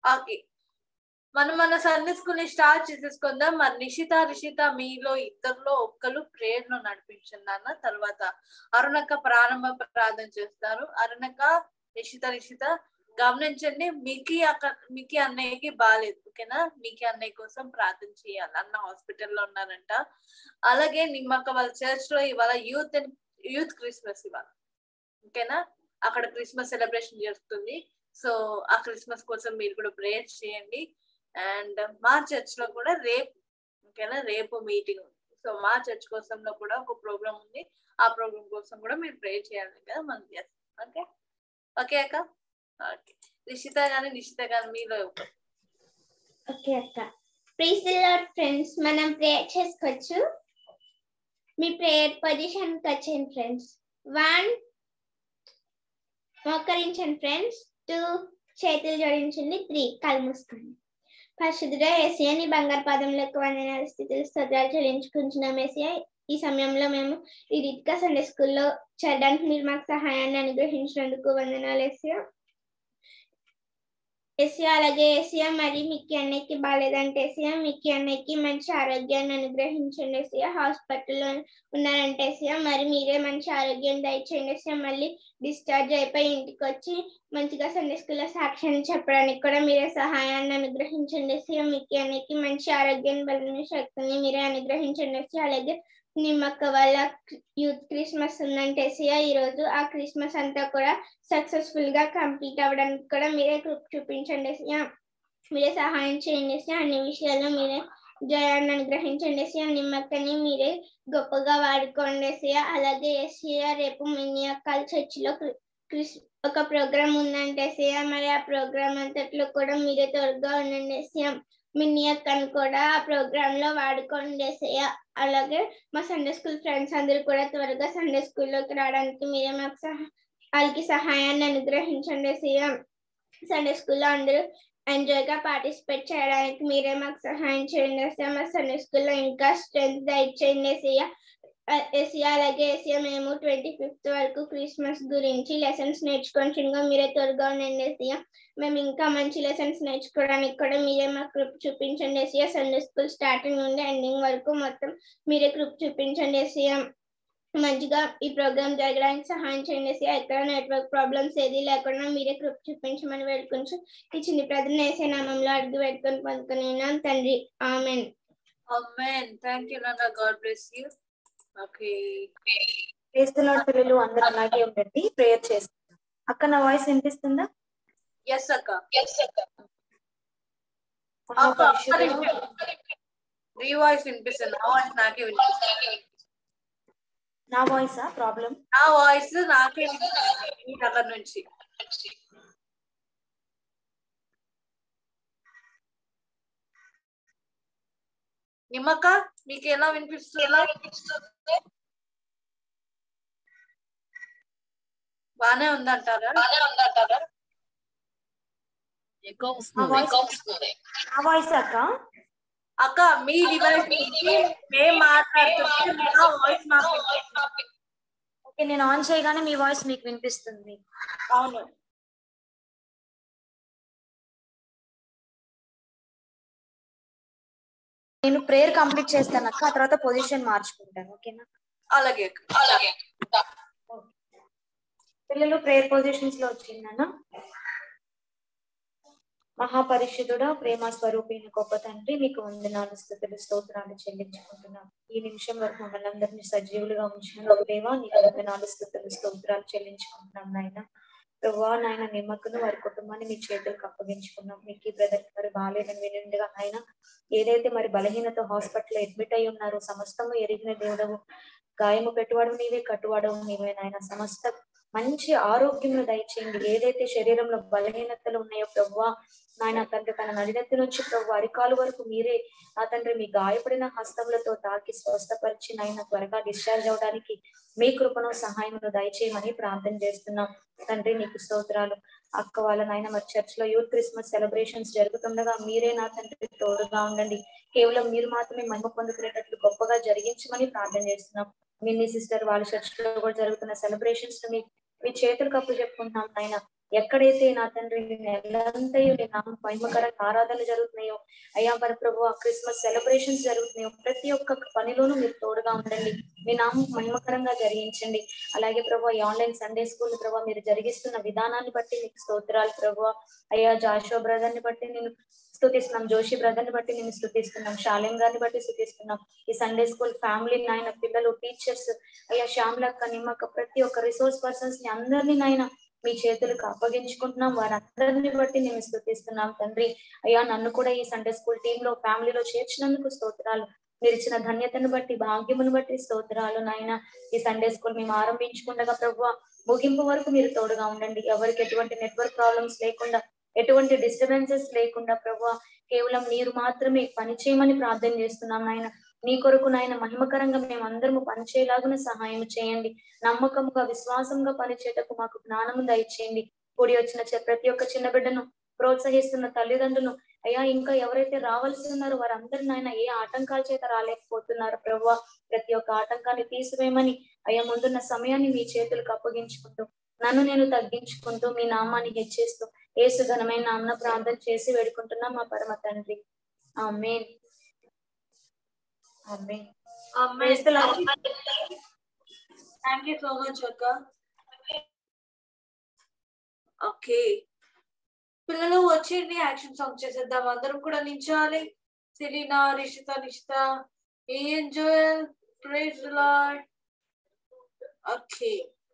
Okay మనం మన Sunday school ని స్టార్ట్ చేసేసుకుందాం మరి నిషిత రిషిత మీలో ఇద్దరిలో ఒక్కరు ప్రేయర్ నడిపించండి అన్న తర్వాత అరుణక్క ప్రారంభ ప్రార్థన చేస్తారు అరుణక్క నిషిత రిషిత గమనించండి మికి అక్క మికి అన్నయ్యకి బాగాలేదు ఓకేనా మికి అన్నయ్య కోసం ప్రార్థన చేయాలి అన్న హాస్పిటల్లో ఉన్నారంట అలాగే నిమ్మక్క వాళ్ళ చర్చ్ లో ఇవాళ యూత్ అండ్ యూత్ క్రిస్మస్ ఇవాళ ఓకేనా అక్కడ క్రిస్మస్ సెలబ్రేషన్ జరుగుతుంది సో ఆ క్రిస్మస్ కోసం మీరు కూడా ప్రేయర్ చేయండి అండ్ మా చర్చ్ లో కూడా రేపు ఓకేనా రేపు మీటింగ్ ఉంది సో మా చర్చ్ కోసంలో కూడా ఒక ప్రోగ్రామ్ ఉంది ఆ ప్రోగ్రామ్ కోసం కూడా మీరు ప్రే చేయాలి కదా మనం చేస్తాం ఓకే ఓకే అక్క ఓకే నిషిత గాని నిషిత గాని మీలో ఎవరు? ఓకే అక్క ప్లీజ్ లార్డ్ ఫ్రెండ్స్ మనం ప్రేయర్ చేసుకోవచ్చు మీ ప్రేయర్ పొజిషన్ కి వచ్చేయండి ఫ్రెండ్స్ వన్ మోకరించండి ఫ్రెండ్స్ టూ చేతులు జోడించండి త్రీ కళ్ళు మూసుకోండి పరిశుద్ధుడ ఏసియా నీ బంగారు పాదంలోకి వందనాల స్థితిలో స్తోత్రాలు చెల్లించుకుంటున్నాం ఏసియా ఈ సమయంలో మేము ఈ రీతిగా సండే స్కూల్లో చేరడానికి మీరు మాకు సహాయాన్ని అనుగ్రహించినందుకు వందనాలు ఏసియా ఎసియా అలాగే ఎసియా మరి మిక్కి అన్నయ్యకి బాగాలేదంటే ఎసియా మిక్కి అన్నయ్యకి మంచి ఆరోగ్యాన్ని అనుగ్రహించండి ఎసియా హాస్పిటల్లో ఉన్నారంటే ఎసియా మరి మీరే మంచి ఆరోగ్యం దయచేయండి ఎసియా మళ్ళీ డిశ్చార్జ్ అయిపోయి ఇంటికి వచ్చి మంచిగా సండే స్కూల్లో సాక్ష్యాన్ని చెప్పడానికి కూడా మీరే సహాయాన్ని అనుగ్రహించండి ఎసియా మిక్కి అన్నయ్యకి మంచి ఆరోగ్యాన్ని బలని శక్తిని మీరే అనుగ్రహించండి ఎసియా అలాగే నిమ్మక్క వాళ్ళ యూత్ క్రిస్మస్ ఉందంటే ఎసియా ఈ రోజు ఆ క్రిస్మస్ అంతా కూడా సక్సెస్ఫుల్ గా కంప్లీట్ అవ్వడానికి కూడా మీరే కృప చూపించండి ఎసియా మీరే సహాయం చేయండి ఎసియా అన్ని విషయాల్లో మీరే జయాన్ని అనుగ్రహించండి ఎసియా నిమ్మక్కని మీరే గొప్పగా వాడుకోండి ఎసియా అలాగే ఎసియా రేపు మినీ అక్కల చర్చిలో క్రి- క్రిస్ ఒక ప్రోగ్రామ్ ఉందంటే ఎసియా మరి ఆ ప్రోగ్రామ్ అంతట్లో కూడా మీరే తోడుగా ఉండండి ఎసియా మినీ అక్కను కూడా ఆ ప్రోగ్రామ్ లో వాడుకోండి ఎసియా అలాగే మా సండే స్కూల్ ఫ్రెండ్స్ అందరూ కూడా త్వరగా సండే స్కూల్లోకి రావడానికి మీరే మాకు సహా వాళ్ళకి సహాయాన్ని అనుగ్రహించండి సీఎం సండే స్కూల్లో అందరూ ఎంజాయ్ గా పార్టిసిపేట్ చేయడానికి మీరే మాకు సహాయం చేయండి సీఎం మా సండే స్కూల్లో ఇంకా స్ట్రెంత్ దయచేయండి సీఎం ఎసియా అలాగే ఎసియా మేము ట్వంటీ ఫిఫ్త్ వరకు క్రిస్మస్ గురించి లెసన్స్ నేర్చుకుంటుండగా మీరే త్వరగా ఉండండి ఎసియా మేము ఇంకా మంచి లెసన్స్ నేర్చుకోవడానికి కూడా మీరే మాకు కృప చూపించండి ఎసియా సండే స్కూల్ స్టార్టింగ్ నుండి ఎండింగ్ వరకు మొత్తం మీరే కృప చూపించండి ఎసియా మంచిగా ఈ ప్రోగ్రామ్ జరగడానికి సహాయం చేయండి ఎసియా ఎక్కడ నెట్వర్క్ ప్రాబ్లమ్స్ ఏది లేకుండా మీరే కృప చూపించమని వేడుకుంటూ ఈ చిన్న ప్రజలు వేసే నామంలో అడిగి పెట్టుకొని పొందుకొని ఉన్నాం తండ్రి ఆమెన్ అమెన్ థ్యాంక్ యూ నాన్న గాడ్ బ్లెస్ యూ ఓకే చేస్తున్న పిల్లలు అందరూ అలాగే ఉండండి ప్రేయర్ చేస్తాం అక్క నా వాయిస్ వినిపిస్తుందా ఎస్ అక్క అక్క మహాపరిశుద్ధుడు, నీ వాయిస్ వినిపిస్తుంది నా వాయిస్ నాకే వినిపిస్తుంది నా వాయిసా ప్రాబ్లం నా వాయిస్ నాకే వినిపిస్తుంది మీ దగ్గర నుంచి నిమ్మక్క మీకు ఎలా వినిపిస్తుందా బానే ఉందంటారా ఎక్కువ నా వస్తుంది వాయిస్ నా వాయిస్ అక్క అక్క మీ డివైస్ నుంచి మేము మాట్లాడుతుంటే నా వాయిస్ మాకు వినిపిస్తుంది. ఓకే నేను ఆన్ చేయగానే మీ వాయిస్ మీకు వినిపిస్తుంది అవును నేను ప్రేయర్ కంప్లీట్ చేస్తాను అక్క ఆ తర్వాత పొజిషన్ మార్చుకుంటాను ఓకేనా అలాగే అక్క పిల్లలు ప్రేయర్ పొజిషన్స్ లో వచ్చిందన్న మహాపరిషుద్ధుడా ప్రేమ స్వరూపిణి గొప్ప తండ్రి మీకు వందనాలు స్థుతులు స్తోత్రాలు చెల్లించుకుంటున్నాం ఈ నిమిషం వరకు మమ్మల్ని అందరినీ సజీవులుగా ఉంచిన ఒక దేవా నీకు వందనాలు స్థుతులు స్తోత్రాలు చెల్లించుకుంటున్నాం నాయన ప్రభా నాయన నిమ్మకును వారి కుటుంబాన్ని మీ చేతులకు అప్పగించుకున్నాం మీకు బ్రదర్ మరి బాగాలేదని వినిండగా ఆయన ఏదైతే మరి బలహీనత హాస్పిటల్ అడ్మిట్ అయి ఉన్నారో సమస్తము ఎరిగిన దేవుడవు గాయము పెట్టువాడు నీవే కట్టువాడవు నీవే నాయన సమస్త మంచి ఆరోగ్యం దయచేయండి ఏదైతే శరీరంలో బలహీనతలు ఉన్నాయో ప్రవ్వా నాయన తండ్రి తన నడినెత్తి నుంచి ప్రభు అరికాలు వరకు మీరే నా తండ్రి మీ గాయపడిన హస్తములతో తాకి స్వస్థపరిచి నాయన త్వరగా డిశ్చార్జ్ అవడానికి మీ కృపను సహాయమును దయచేయమని ప్రార్థన చేస్తున్నాం తండ్రి నీకు స్తోత్రాలు అక్క వాళ్ళ నాయన మరి చర్చ్ లో యూత్ క్రిస్మస్ సెలబ్రేషన్స్ జరుగుతుండగా మీరే నా తండ్రి తోడుగా ఉండండి కేవలం మీరు మాత్రమే మహిమ పొందుకునేటట్లు గొప్పగా జరిగించమని ప్రార్థన చేస్తున్నాం మిన్నీ సిస్టర్ వాళ్ళ చర్చ్ లో కూడా జరుగుతున్న సెలబ్రేషన్స్ మీ మీ చేతులకు అప్పు చెప్పుకుంటున్నాం నాయన ఎక్కడైతే నా తండ్రి నెలంతయు నీ నామ మహిమకరంగా ఆరాధనలు జరుగుతున్నాయో అయ్యా మరి ప్రభు క్రిస్మస్ సెలబ్రేషన్స్ జరుగుతున్నాయో ప్రతి ఒక్క పనిలోనూ మీరు తోడుగా ఉండండి మీ నామం మహిమకరంగా జరిగించండి అలాగే ప్రభు ఈ ఆన్లైన్ సండే స్కూల్ ప్రభు మీరు జరిగిస్తున్న విధానాన్ని బట్టి మీకు స్తోత్రాలు ప్రభు అయ్యా జాషో బ్రదర్ ని బట్టి నేను స్థుతిస్తున్నాం జోషి బ్రదర్ ని బట్టి నేను స్థుతిస్తున్నాం శాలిం గారిని బట్టి స్థుతిస్తున్నాం ఈ సండే స్కూల్ ఫ్యామిలీ నాయన పిల్లలు టీచర్స్ అయ్యా శ్యామ్లక్క నిమ్మక్క ప్రతి ఒక్క రిసోర్స్ పర్సన్స్ ని అందరినీ నాయన మీ చేతులకు అప్పగించుకుంటున్నాం వారందరిని బట్టి నేను స్థుతిస్తున్నాం తండ్రి అయ్యా నన్ను కూడా ఈ సండే స్కూల్ టీమ్ లో ఫ్యామిలీలో చేర్చినందుకు స్తోత్రాలు మీరు ఇచ్చిన ధన్యతను బట్టి భాగ్యమును బట్టి స్తోత్రాలు నాయన ఈ సండే స్కూల్ మేము ఆరంభించుకుండగా ప్రభు ముగింపు వరకు మీరు తోడుగా ఉండండి ఎవరికి ఎటువంటి నెట్వర్క్ ప్రాబ్లమ్స్ లేకుండా ఎటువంటి డిస్టర్బెన్సెస్ లేకుండా ప్రభు కేవలం మీరు మాత్రమే పని చేయమని ప్రార్థన చేస్తున్నాం నాయన నీ కొరకు నాయన మహిమకరంగా మేము అందరము పనిచేయలాగున సహాయం చేయండి నమ్మకంగా విశ్వాసంగా పనిచేయటకు మాకు జ్ఞానము దయచేయండి కూడి వచ్చిన చ- ప్రతి ఒక్క చిన్న బిడ్డను ప్రోత్సహిస్తున్న తల్లిదండ్రులు అయ్యా ఇంకా ఎవరైతే రావాల్సి ఉన్నారో వారందరిని ఆయన ఏ ఆటంకాల చేత రాలేకపోతున్నారు ప్రభు ప్రతి ఒక్క ఆటంకాన్ని తీసివేయమని అయ్యా ముందున్న సమయాన్ని మీ చేతులకు అప్పగించుకుంటూ నన్ను నేను తగ్గించుకుంటూ మీ నామాన్ని హెచ్చిస్తూ ఏసు ఘనమైన నామన ప్రార్థన చేసి వేడుకుంటున్నా మా పరమ తండ్రి amen amen Praise the Lord. Thank you so much అక్క ఓకే పిల్లలు వచ్చేయండి యాక్షన్ సాంగ్ చేసేద్దాం అందరం కూడా నించాలి Selina Rishita Nishita Angel praise Lord okay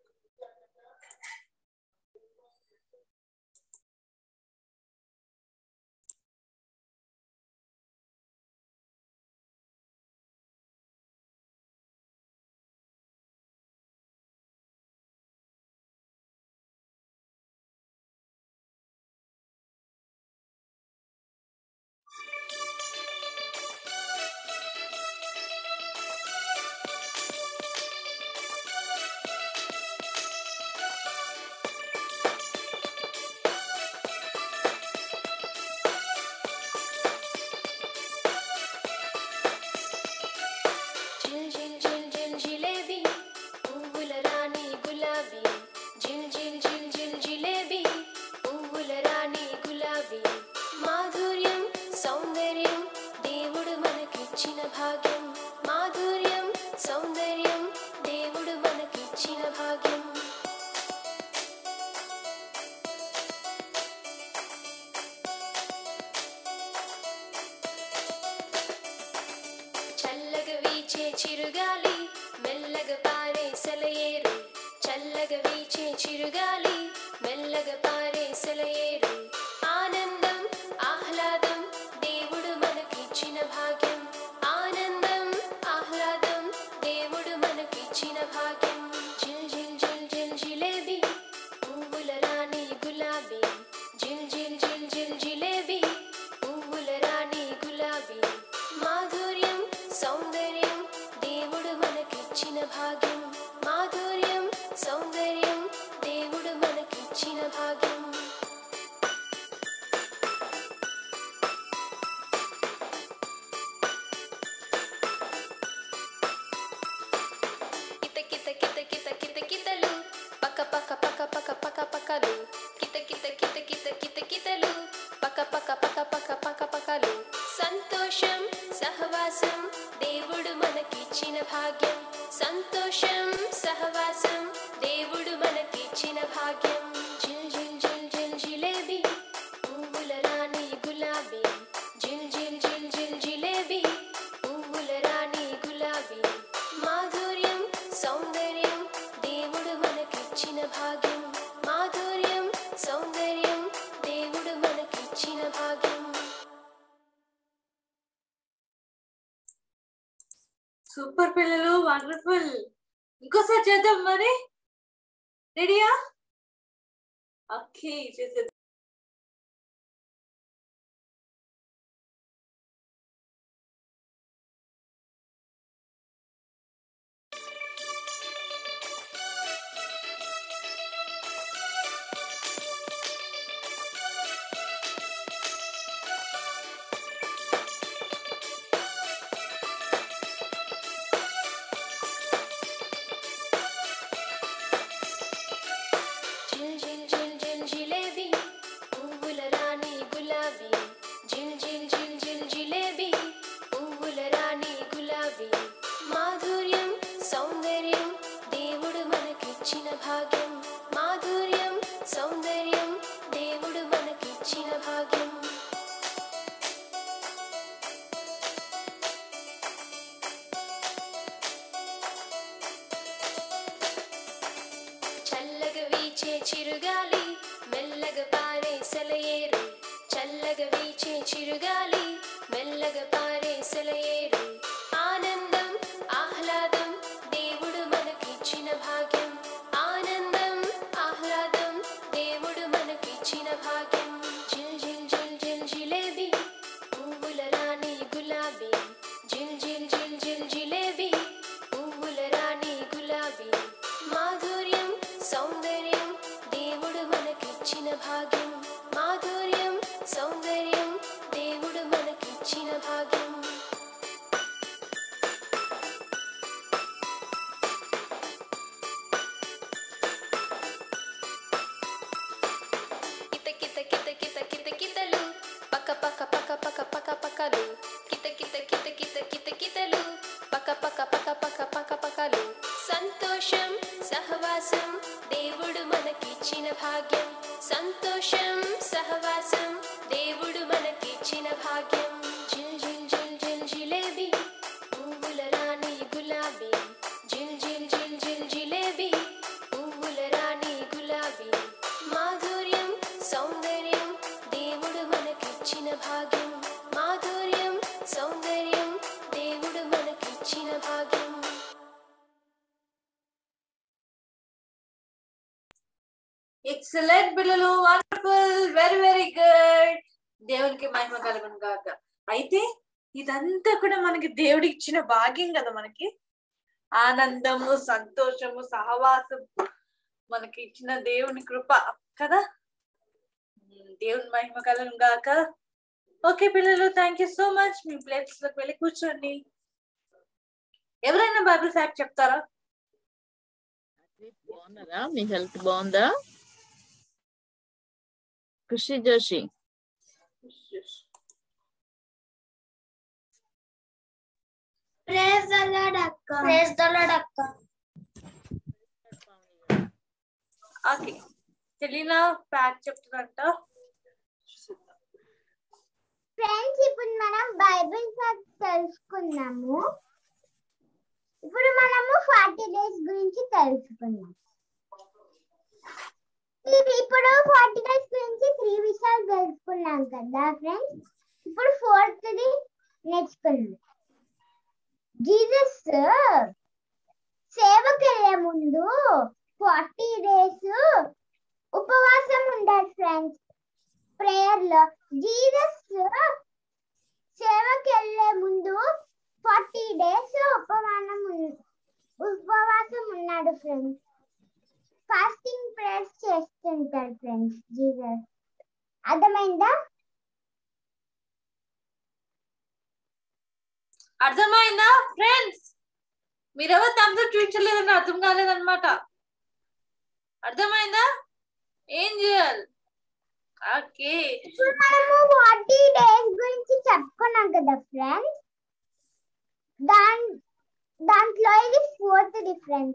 జిల్ జిల్ జిల్ జిల్ జిలేబీ పువ్వుల రాణి గులాబీ జిల్ జిల్ జిల్ జిల్ జిలేబీ పువ్వుల రాణి గులాబీ మాధుర్యం సౌందర్యం దేవుడు మనకిచ్చిన భాగ్యం మాధుర్యం సౌందర్యం దేవుడు మనకిచ్చిన భాగ్యం చల్లగా వీచే చిరుగాలి మెల్లగా పారే సెలయేరు చల్లగా వీచే చిరుగాలి మెల్లగా పారే సెలయేరు ఆనందం ఆహ్లాదం దేవుడు మనకిచ్చిన భాగ్యం ఆనందం ఆహ్లాదం దేవుడు మనకిచ్చిన భాగ్యం జిల్ జిల్ జిల్ జిల్ జిలేబీ పువ్వుల రాణి గులాబీ జిల్ జిల్ జిల్ జిల్ జిలేబీ పువ్వుల రాణి గులాబీ మాధుర్యం సౌందర్యం దేవుడు మనకిచ్చిన భాగ్యం మాధుర్యం సౌందర్యం దేవుడు మనకిచ్చిన భాగ్యం కిత కిత కిత కిత కిత కితలు పక పక పక పక పక పకలు కిత కిత కిత కిత కిత కితలు పక పక పక పక పక పకలు సంతోషం సహవాసం దేవుడు మనకిచ్చిన భాగ్యం సంతోషం సహవాసం దేవుడు మనకిచ్చిన భాగ్యం జిల్ జిల్ జిల్ జిల్ జిలేబీ పువ్వుల రాణి గులాబీ జిల్ జిల్ జిల్ జిల్ జిలేబీ పువ్వుల రాణి గులాబీ మాధుర్యం సౌందర్యం దేవుడు మనకిచ్చిన భాగ్యం మాధుర్యం సౌందర్యం దేవుడు మనకిచ్చిన భాగ్యం సూపర్ పిల్లలు వండర్ఫుల్ ఇంకోసారి చేద్దాం మరి రెడీయా ఓకే చేసేద్దాం జిల్ జిల్ జిల్ జిల్ చిరుగాలి మెల్లగా పారే సెలయేరు ఆనందం ఆహ్లాదం దేవుడు మనకిచ్చిన భాగ్యం ఆనందం ఆహ్లాదం దేవుడు మనకిచ్చిన భాగ్యం జిల్ జిల్ జిల్ జిల్ జిలేబీ పువ్వుల రాణి గులాబీ జిల్ జిల్ జిల్ జిల్ జిలేబీ పువ్వుల రాణి గులాబీ మాధుర్యం సౌందర్యం దేవుడు మనకిచ్చిన భాగ్యం మాధుర్యం సౌందర్యం దేవుడు మనకిచ్చిన భాగ్యం కిత కిత కిత కిత కిత కితలు పక్క పక్క పక్క పక్క పక్క పక్కలు కిత కిత కిత కిత కిత కితలు పక్క పక్క పక్క పక్క పక్క పక్కలు సంతోషం సహవాసం దేవుడు మనకిచ్చిన భాగ్యం సంతోషం సహవాసం దేవుడు మనకిచ్చిన భాగ్యం జిల్ జిల్ జిల్ జిల్ జిలేబీ పువ్వుల రాణి గులాబీ జిల్ జిల్ జిల్ జిల్ జిలేబీ పువ్వుల రాణి గులాబీ మాధుర్యం సౌందర్యం దేవుడు మనకిచ్చిన భాగ్యం మాధుర్యం సౌందర్యం దేవుడు మనకిచ్చిన భాగ్యం ఎక్సలెంట్ పిల్లలు వండర్ఫుల్ వెరీ వెరీ గుడ్ దేవునికి మహిమ కలుగును గాక అయితే ఇదంతా కూడా మనకి దేవుడి ఇచ్చిన భాగ్యం కదా మనకి ఆనందము సంతోషము సహవాసం మనకి ఇచ్చిన దేవుని కృప కదా ఉమ్, దేవుని మహిమ కలుగును గాక ఓకే పిల్లలు థ్యాంక్ యూ సో మచ్ మీ ప్లేస్ లోకి వెళ్ళి కూర్చోండి ఎవరైనా బైబిల్ ఫ్యాక్ట్ చెప్తారా బాగున్నారా మీ హెల్త్ బాగుందా Khushi Joshi praise the Lord అక్క ప్రేజ్ ద లార్డ్ అక్క ఓకే తెలియనా ఫ్యాక్ట్ చెప్తుందంట ఫ్రెండ్స్ ఇప్పుడు మనం బైబిల్ ఫ్యాక్ట్ తెలుసుకున్నాము ఇప్పుడు మనము ఫార్టీ డేస్ గురించి తెలుసుకున్నాం ఇది ఇప్పుడు ఫార్టీ డేస్ గురించి త్రీ విషయాలు తెలుసుకున్నాం కదా ఫ్రెండ్స్ ఇప్పుడు ఫోర్త్ ది నేర్చుకున్నాం జీసస్ సేవకి వెళ్ళే ముందు ఫార్టీ డేస్ ఉపవాసం ఉండాలి ఫ్రెండ్స్ ప్రేయర్ లో జీసస్ సేవకి వెళ్ళే ముందు ఫార్టీ డేస్ ఉపవాసం ఉన్- ఉపవాసం ఉన్నాడు ఫ్రెండ్స్ ఫాస్టింగ్ ప్రేయర్స్ చేస్తుంటాడు ఫ్రెండ్స్ జీసస్ అర్థమైందా అర్థమైందా ఫ్రెండ్స్ మీరెవరు తమతో చూపించలేదని అర్థం కాలేదన్నమాట అర్థమైందా ఏం చేయాలి ఓకే ఇప్పుడు మనము ఫార్టీ డేస్ గురించి చెప్పుకున్నాం కదా ఫ్రెండ్స్ దాన్ దాంట్లో ఇది ఫోర్త్ డిఫరెన్స్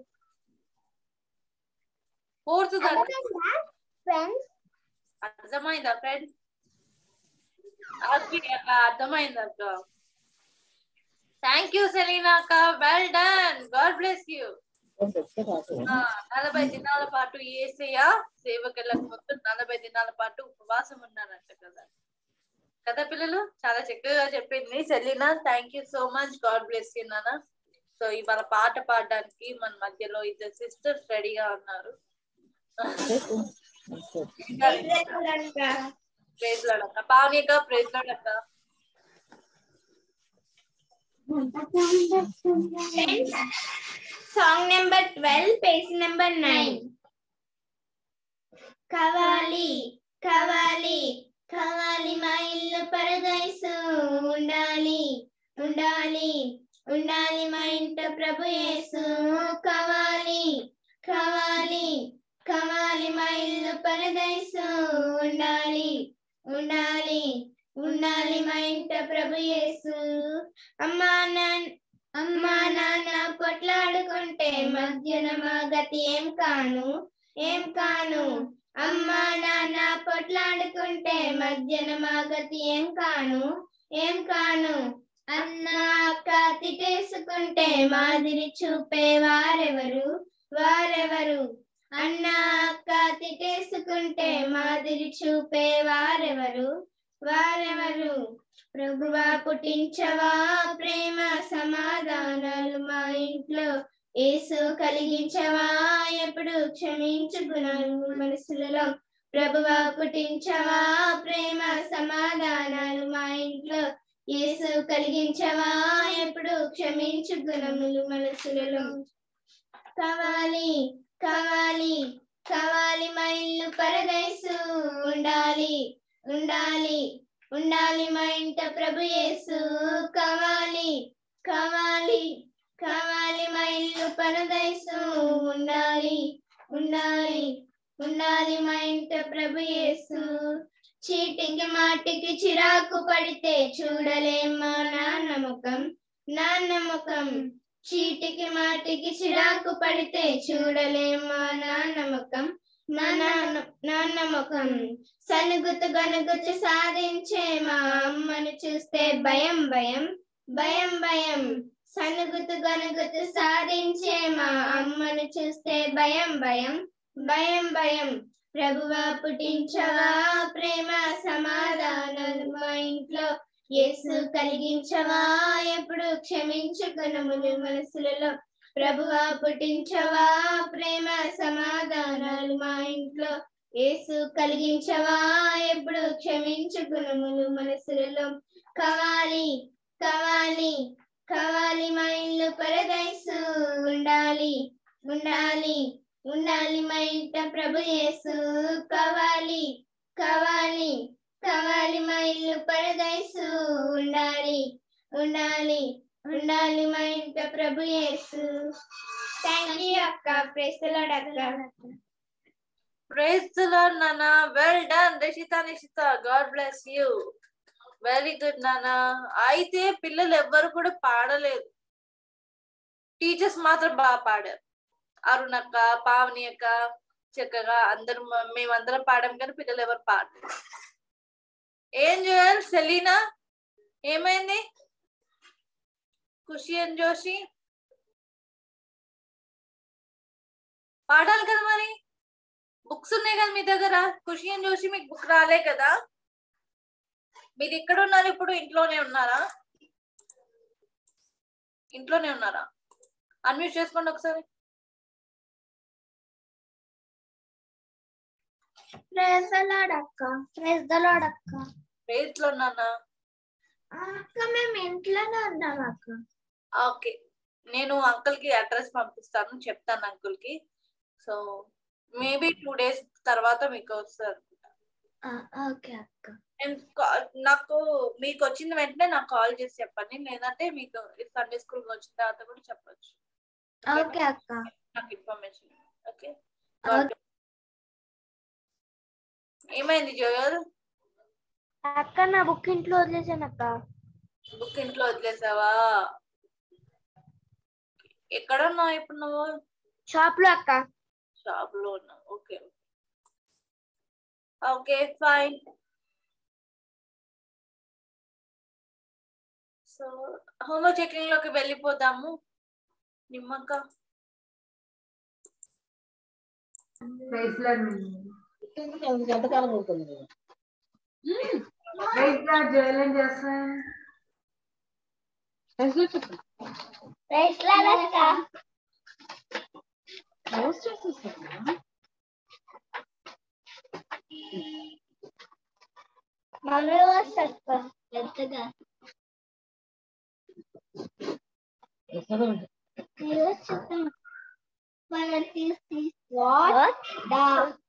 ఫోర్త్ దాంట్లో అర్థమైందా ఫ్రెండ్స్ అర్థమైందా ఫ్రెండ్స్ ఓకే అర్థమైంది అక్క థ్యాంక్ యూ సెలీనా అక్క well done God bless you నలభై దినాల పాటు ఏసయ్య సేవకెళ్ళక ముందు నలభై దినాల పాటు ఉపవాసం ఉన్నారంట కదా కదా పిల్లలు చాలా చక్కగా చెప్పింది Selina thank you so much God bless you నాన్న సో ఇవాళ పాట పాడడానికి మన మధ్యలో ఇద్దరు సిస్టర్స్ రెడీగా ఉన్నారు ప్రేజ్ లాడక్క పావనిక ప్రేజ్ లాడక్క song number twelve page number nine కవాలి కవాలి కవాలి మా ఇల్లు పరదైసు ఉండాలి ఉండాలి ఉండాలి మా ఇంట ప్రభు యేసు కవాలి కవాలి కవాలి మా ఇల్లు పరదైసు ఉండాలి ఉండాలి ఉండాలి మా ఇంట ప్రభు యేసు అమ్మా నాన్న అమ్మా నాన్న కొట్లాడుకుంటే మధ్యన మా గతి ఏం కాను ఏం కాను అమ్మా నాన్న పొట్లాడుకుంటే మధ్యన మా గతి ఏం కాను ఏం కాను అన్న అక్క తిట్టేసుకుంటే మాదిరి చూపే వారెవరు వారెవరు అన్న అక్క తిట్టేసుకుంటే మాదిరి చూపే వారెవరు వారెవరు ప్రభువా పుట్టించవా ప్రేమ సమాధానాలు మా ఇంట్లో యేసు కలిగించవా ఎప్పుడు క్షమించు గుణాలు మనసులలో ప్రభువా పుట్టించవా ప్రేమ సమాధానాలు మా ఇంట్లో యేసు కలిగించవా ఎప్పుడు క్షమించు గుణములు మనసులలో కావాలి కావాలి కావాలి మా ఇల్లు పరదైసు ఉండాలి ఉండాలి ఉండాలి మా ఇంట ప్రభు యేసు కావాలి కావాలి కావాలి మా ఇల్లు పరదైసు ఉండాలి ఉండాలి ఉండాలి మా ఇంట ప్రభు యేసు చీటికి మాటికి చిరాకు పడితే చూడలేమా నాన్న ముఖం నాన్న ముఖం చీటికి మాటికి చిరాకు పడితే చూడలేమా నాన్న ముఖం నా నాన్న నాన్న ముఖం సనుగుతు గనుగుతు సాధించే మా అమ్మను చూస్తే భయం భయం భయం భయం సనుగుతు గనుగుతు సాధించే మా అమ్మను చూస్తే భయం భయం భయం భయం ప్రభువా పుట్టించవా ప్రేమ సమాధానాలు మా ఇంట్లో యేసు కలిగించవా ఎప్పుడు క్షమించు గుణములు మనసులలో ప్రభువా పుట్టించవా ప్రేమ సమాధానాలు మా ఇంట్లో యేసు కలిగించవా ఎప్పుడు క్షమించు గుణములు మనసులలో కావాలి కావాలి కావాలి మా ఇల్లు పరదైసు ఉండాలి ఉండాలి ఉండాలి మా ఇంట ప్రభు యేసు కావాలి కావాలి కావాలి మా ఇల్లు పరదైసు ఉండాలి ఉండాలి ఉండాలి మా ఇంట ప్రభు యేసు థ్యాంక్ యూ అక్క ప్రేస్తలాడు అక్క ప్రైజ్ ద లార్డ్ నానా well done Rishita Nishita God bless you very good నానా అయితే పిల్లలు ఎవ్వరు కూడా పాడలేదు టీచర్స్ మాత్రం బాగా పాడారు అరుణక్క పావని అక్క చక్కగా అందరు మ- మేమందరం పాడాం కానీ పిల్లలు ఎవరు పాడలేదు ఏం చేయాలి సెలీనా ఏమైంది ఖుషి అండ్ జోషి పాడాలి కదా మరి బుక్స్ ఉన్నాయి కదా మీ దగ్గర ఖుషి అని చూసి మీకు బుక్ రాలే కదా మీరు ఎక్కడ ఉన్నారు ఇప్పుడు ఇంట్లోనే ఉన్నారా ఇంట్లోనే ఉన్నారా అన్మ్యూట్ చేసుకోండి ఒకసారి ప్రేస్తలాడు అక్క ప్రేస్తలాడు అక్క ప్లేస్ లో ఉన్నానా అక్క మేము ఇంట్లోనే ఉన్నాం అక్క ఓకే నేను అంకుల్ కి అడ్రస్ పంపిస్తాను చెప్తాను అంకుల్ కి సో మేబీ టూ డేస్ తర్వాత మీకు వస్తారు ఓకే అక్క నేను కా- నాకు మీకు వచ్చిన వెంటనే నాకు కాల్ చేసి చెప్పండి లేదంటే మీకు సండే స్కూల్ వచ్చిన తర్వాత కూడా చెప్పొచ్చు ఓకే అక్క నాకు ఇన్ఫర్మేషన్ ఓకే Okay. ఏమైంది జోయల్ అక్క నా బుక్ ఇంట్లో వదిలేసాను అక్క బుక్ ఇంట్లో వదిలేసావా ఎక్కడ ఉన్నావు ఇప్పుడు నువ్వు షాప్ లో అక్క షాప్ లో ఉన్నావు ఓకే ఓకే ఫైన్ సో హోమో చెకింగ్ లోకి వెళ్ళిపోదాము నిమ్మక్క ప్రైజ్ లార్డ్ ఎంతకాలం ఉంటుంది ప్రైజ్ లార్డ్ జయలం చేస్తాం మమ్మీ వస్తా పెద్దగా ఈరోజు చెప్తాం మనం తీసి what the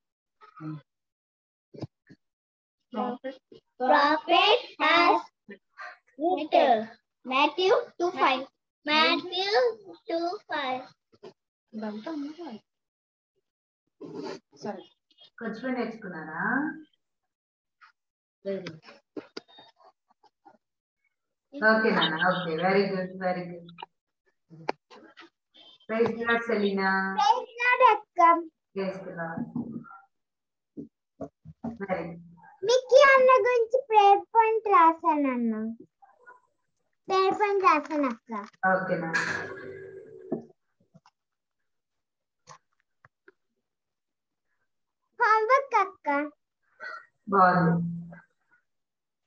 prophet has written Matthew 2 5 Matthew 2 5 సరే ఖర్చు నేర్చుకున్నారా ఓకే నాన్న okay very good very good praise Lord Selina praise Lord very Mickey అన్న గురించి ప్రేయర్ పాయింట్ రాశాను అన్న ప్రేయర్ పాయింట్ రాశాను అక్క ఓకే నాన్న హోంవర్క్ అక్క బాగుంది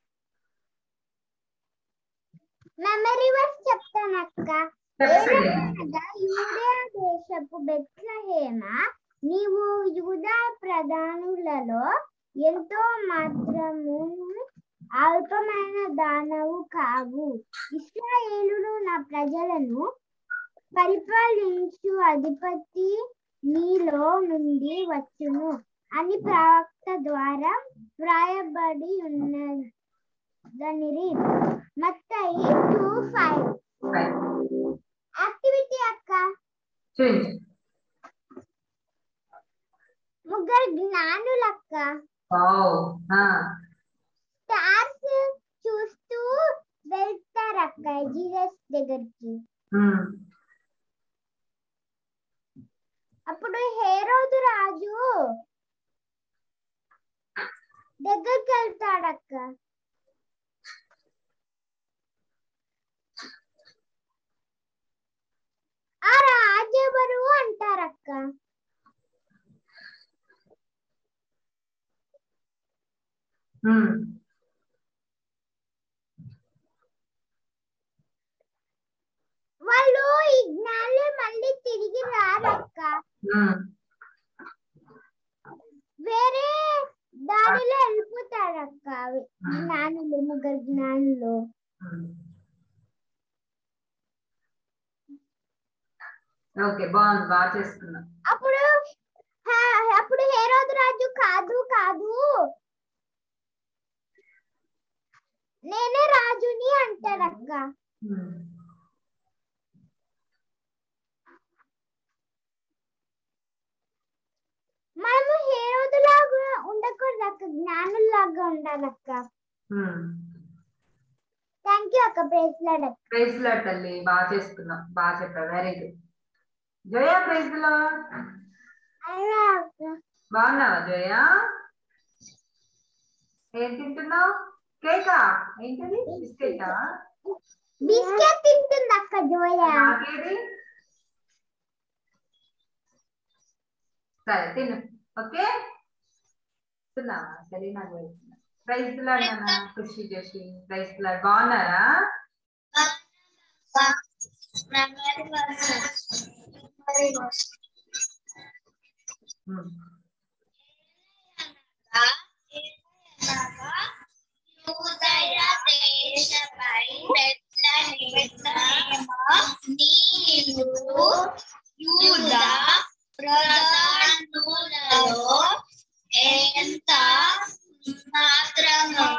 మెమరీ వర్స్ చెప్తానక్క చెప్పండి ఏలనగా యూదయ దేశపు బెత్లహేమ నీవు యూదా ప్రధానులలో ఎంతో మాత్రము అల్పమైన దానవు కావు ఇస్రాయేలును నా ప్రజలను పరిపాలించు అధిపతి నీలో నుండి వచ్చును అని ప్రవక్త ద్వారా వ్రాయబడి ఉన్నదనిరి మత్తయి టూ ఫైవ్ Right. యాక్టివిటీ అక్క చూపించు ముగ్గురు జ్ఞానులక్క వావ్ ఆ, స్టార్స్ చూస్తూ వెళ్తారక్క జీసస్ దగ్గరికి ఉమ్, అప్పుడు హేరోదు రాజు దగ్గరికి వెళ్తాడక్క ఆ రాజెవరు అంటారక్క ఉమ్, వాళ్ళు ఈ జ్ఞానులు మళ్ళీ తిరిగి రారక్క ఉమ్, వేరే దారిలో వెళ్ళిపోతారక్క అవి జ్ఞానులు ముగ్గురు జ్ఞానులు ఉమ్. ఓకే బాగుంది బాగా చేసుకున్నా అప్పుడు హా- అప్పుడు హేరోదు రాజు కాదు కాదు నేనే రాజుని అంటాడక్క ఉమ్, మనము హేరోదు లాగా ఉండకూడదు అక్క జ్ఞానుల్లాగా ఉండాలక్క ఉమ్. థ్యాంక్ యూ అక్క ప్రేస్లాడ్ అక్క ప్రైజ్ లాడ్ తల్లి బాగా చేసుకున్నాం బాగా చెప్పావు వెరీ గుడ్ జయ ప్రైజ్ లో అలా అక్క బాగున్నావా జయ ఏం తింటున్నావు కేకా ఏంటది బిస్కెటా బిస్కెట్ తింటుంది అక్క జోయ నాకేది సరే తిను ఓకే తిన్నావా సరే నాకు ప్రైజ్ లాడ్ నాన్న ఖుషి చేసి ప్రైజ్ లాడ్ బాగున్నారా ఉమ్. ఎంత మాత్రము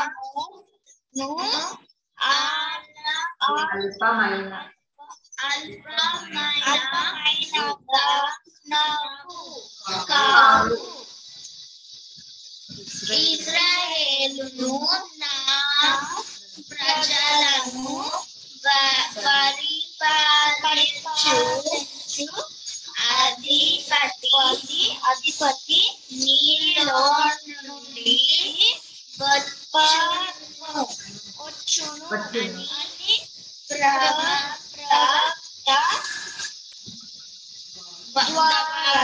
అల్పమైన కావు ఇజ్రాయేలును నా ప్రజలను వ- పరిపాలించు అధిపతి అధిపతి నీలో నుండి వచ్చును వచ్చును వచ్చును. అని ప్ర- ప్రవక్త ద్వారా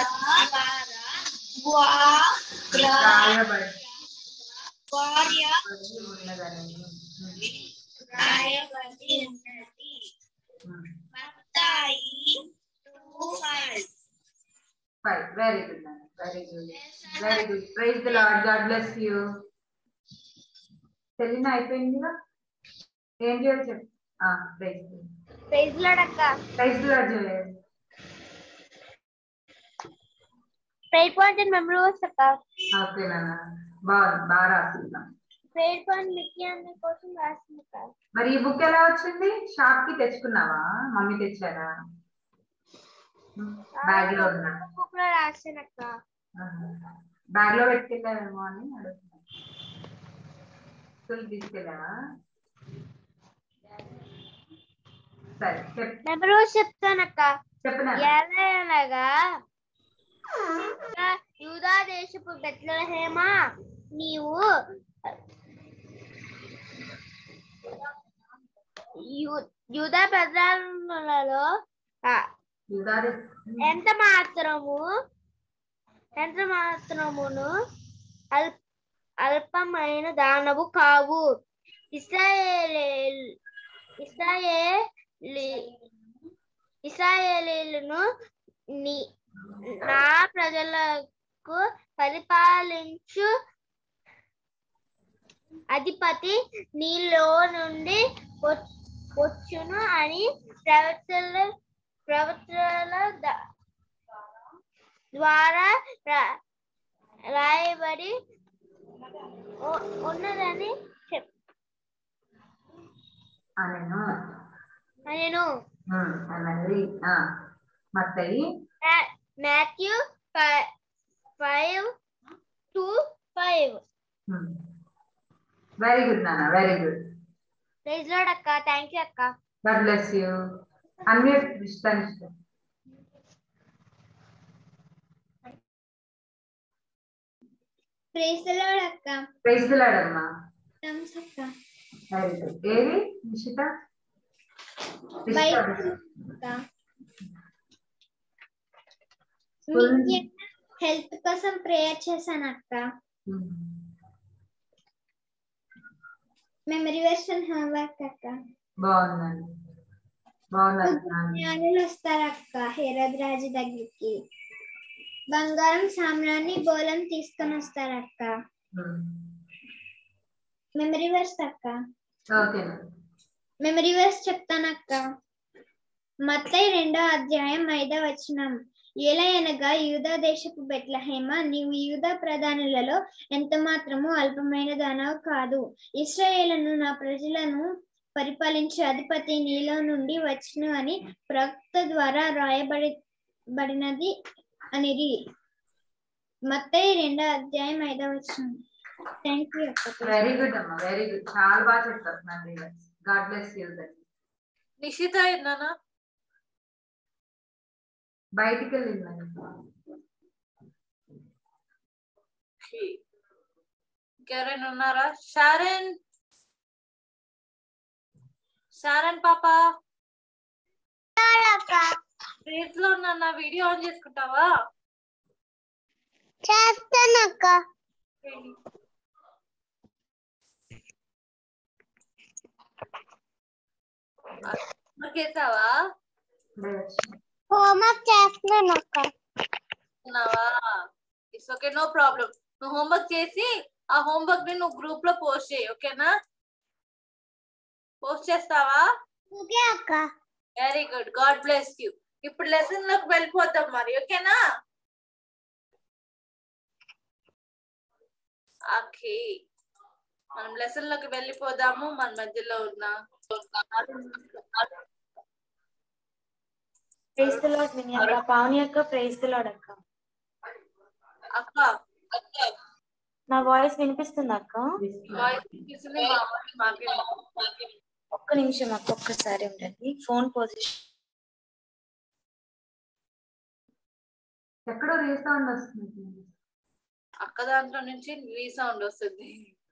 ద్వారా రాయబడి భార్య ఉన్నదని రాయబడి ఉన్నది Mattayi two five five very good very good very good praise the Lord God bless you తెలియని అయిపోయిందిగా ఏం చేయాలి చెప్పు ప్రైజ్ ప్రైజ్ లాడక్క ప్రైజ్ ద లార్డ్ చేయాలి praise point and memory verse అక్క ఓకే నాన్న బాగుంది బాగా రాస్తున్నాం ప్రైజ్ పాయింట్ మిక్కీ అనే కోసం రాసింది అక్క మరి ఈ బుక్ ఎలా వచ్చింది షాప్ కి తెచ్చుకున్నావా మమ్మీ తెచ్చారా బ్యాగ్ లో ఉన్నా బుక్ లో రాసాను అక్క బ్యాగ్ లో పెట్టుకెళ్ళావేమో అని అడుగుతున్నా స్కూల్ తీసుకెళ్ళావా సరే చెప్పు మెమరీ వర్స్ చెప్తానక్క చెప్పనా ఎలాగా యూదా దేశపు బెత్లహేమ నీవు యు- యూదా ప్రధానులలో ఆ, ఉగాది ఎంత మాత్రము ఎంత మాత్రమును అల్ అల్పమైన దానవు కావు ఇస్రాయేల్ ఇస్రాయేలి ఇస్రాయేలీలను నీ నా ప్రజలకు పరిపాలించు అధిపతి నీలో నుండి వ- వచ్చును అని ప్రవక్తల ప్రవక్తల ద- ద్వారా రా- రాయబడి ఉ- ఉన్నదని చెప్ అనను నేను అనండి Mattayi Matthew five two five very good నాన్న వెరీ గుడ్ ప్రైజ్ లోడ్ అక్క థ్యాంక్ యూ అక్క గాడ్ బ్లెస్ యూ అన్మ్యూట్ ఇష్టం ఇష్టం ప్రైజ్ లోడ్ అక్క ప్రైజ్లాడమ్మా థమ్స్ అక్క వెరీ గుడ్ ఏది నిషిత బైక్ ఇష్టం. అక్క Full- హెల్త్ కోసం ప్రేయర్ చేశాను అక్క ఉమ్. మెమరీ వర్షన్ హోంవర్క్ అక్క బాగుందండి బాగుందండి నాన్న. జ్ఞానులు వస్తారు అక్క హేరద్ రాజు దగ్గరికి బంగారం సామ్రాన్ని బోలం తీసుకొని వస్తారు అక్క ఉమ్. మెమరీ వర్స్ అక్క ఓకేనా మెమరీ వర్స్ చెప్తానక్క మత్తయి రెండో అధ్యాయం ఐదో వచనం ఏలయనగా యూదా దేశపు బెట్లహేమ నీవు యూదా ప్రధానులలో ఎంత మాత్రము అల్పమైన దానవు కాదు ఇస్రాయేలను నా ప్రజలను పరిపాలించే అధిపతి నీలో నుండి వచ్చును అని ప్రవక్త ద్వారా రాయబడి బడినది అనిది మత్తయి రెండో అధ్యాయం ఐదో వచనం థ్యాంక్ యూ అక్క వెరీ గుడ్ అమ్మా వెరీ గుడ్ చాలా బాగా చెప్తారు నంది గాడ్ బ్లెస్ యూ నిషిత ఏందన్నా బయటికి వెళ్ళిందండి ఇంకెవరైనా ఉన్నారా షారెన్ షారెన్ పాప ప్లేస్ లో ఉన్నా వీడియో ఆన్ చేసుకుంటావా చేస్తానక్క చేసావా హోంవర్క్ చేస్తున్నానక్క ఉన్నావా ఇట్స్ ఓకే నో ప్రాబ్లం నువ్వు హోంవర్క్ చేసి ఆ హోంవర్క్ ని నువ్వు గ్రూప్ లో పోస్ట్ చేయి ఓకేనా పోస్ట్ చేస్తావా ఓకే అక్క very good God bless you ఇప్పుడు లెసన్ లోకి వెళ్ళిపోతాం మరి ఓకేనా ఓకే మనం లెసన్ లోకి వెళ్ళిపోదాము మన మధ్యలో ఉన్న ప్రైజ్ ద లార్డ్ విని అక్క పావని అక్క ప్రైజ్ ద లార్డ్ అక్క అక్క నా వాయిస్ వినిపిస్తుంది అక్క వాయిస్ వినిపిస్తుంది, మా వాయిస్ మాకే వినిపిస్తుంది. ఒక్క నిమిషం అక్క ఒక్కసారి ఉండండి ఫోన్ పొజిషన్ ఎక్కడో రీసౌండ్ వస్తుంది అక్క దాంట్లో నుంచి రీసౌండ్ వస్తుంది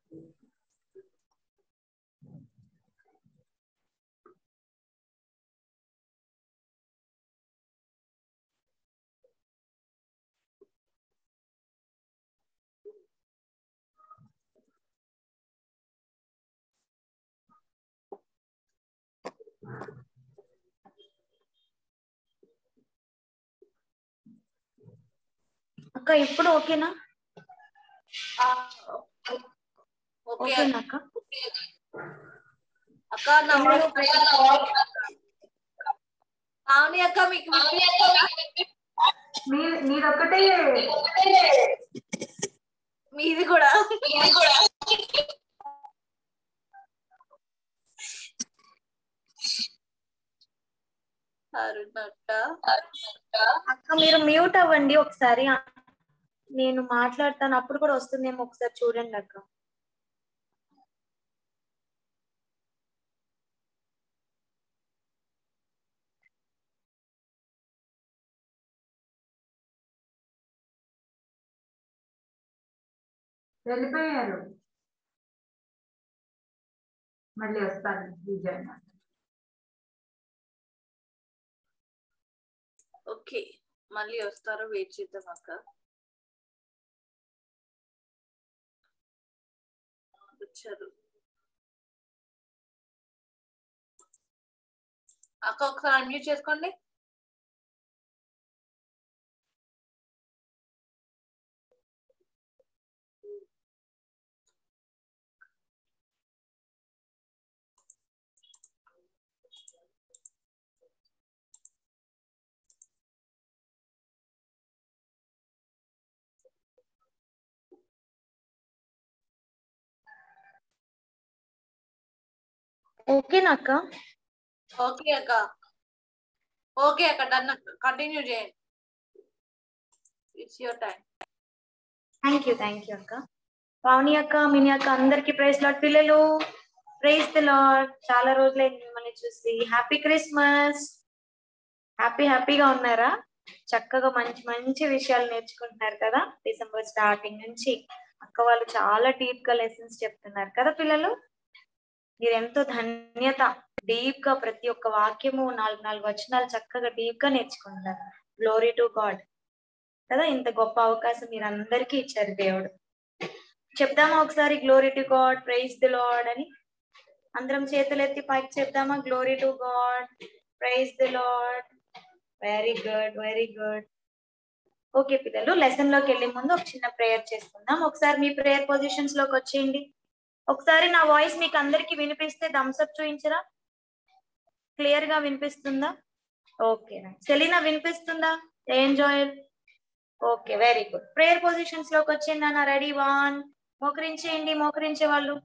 అక్క ఇప్పుడు ఓకేనా ఆ, ఓకే ఓకేనా అక్క అక్క నా వాయిస్ పావని అక్క మీకు వినిపిస్తుందా? మీ నీదొక్కటే మీది కూడా అరుణ అక్క అక్క మీరు మ్యూట్ అవ్వండి ఒకసారి నేను మాట్లాడతాను అప్పుడు కూడా వస్తుందేమో ఒకసారి చూడండి అక్క వెళ్ళిపోయారు మళ్ళీ వస్తాను విజయ్ ఓకే మళ్ళీ వస్తారో వెయిట్ చేద్దాం అక్క వచ్చారు అక్క ఒకసారి అన్మ్యూట్ చేసుకోండి ఓకేనా అక్క ఓకే అక్క ఓకే అక్క డన్ కంటిన్యూ చేయండి it's your time thank you thank you అక్క పావని అక్క మిని అక్క అందరికి ప్రైజ్ లాడ్ పిల్లలు ప్రైజ్ ద లాడ్ చాలా రోజులైంది మిమ్మల్ని చూసి హ్యాపీ క్రిస్మస్ హ్యాపీ హ్యాపీగా ఉన్నారా చక్కగా మంచి మంచి విషయాలు నేర్చుకుంటున్నారు కదా డిసెంబర్ స్టార్టింగ్ నుంచి అక్క వాళ్ళు చాలా డీప్ గా లెసన్స్ చెప్తున్నారు కదా పిల్లలు మీరు ఎంతో ధన్యత డీప్ గా ప్రతి ఒక్క వాక్యము నాలుగు నాలుగు వచనాలు చక్కగా డీప్ గా నేర్చుకుంటున్నారు గ్లోరీ టు గాడ్ కదా ఇంత గొప్ప అవకాశం మీరు అందరికీ ఇచ్చారు దేవుడు చెప్దామా ఒకసారి glory to God praise the Lord అని అందరం చేతులు ఎత్తి పైకి చెప్దామా glory to God praise the Lord very good very good okay పిల్లలు లెసన్ లోకి వెళ్ళే ముందు ఒక చిన్న ప్రేయర్ చేసుకుందాం ఒకసారి మీ ప్రేయర్ పొజిషన్స్ లోకి వచ్చేయండి ఒకసారి నా వాయిస్ మీకు అందరికి వినిపిస్తే థమ్స్అప్ చూపించరా క్లియర్ గా వినిపిస్తుందా ఓకే సెలీనా వినిపిస్తుందా enjoy okay very good prayer positions లోకి వచ్చింది నాన్న రెడీ వన్ మోకరించేయండి మోకరించే వాళ్ళు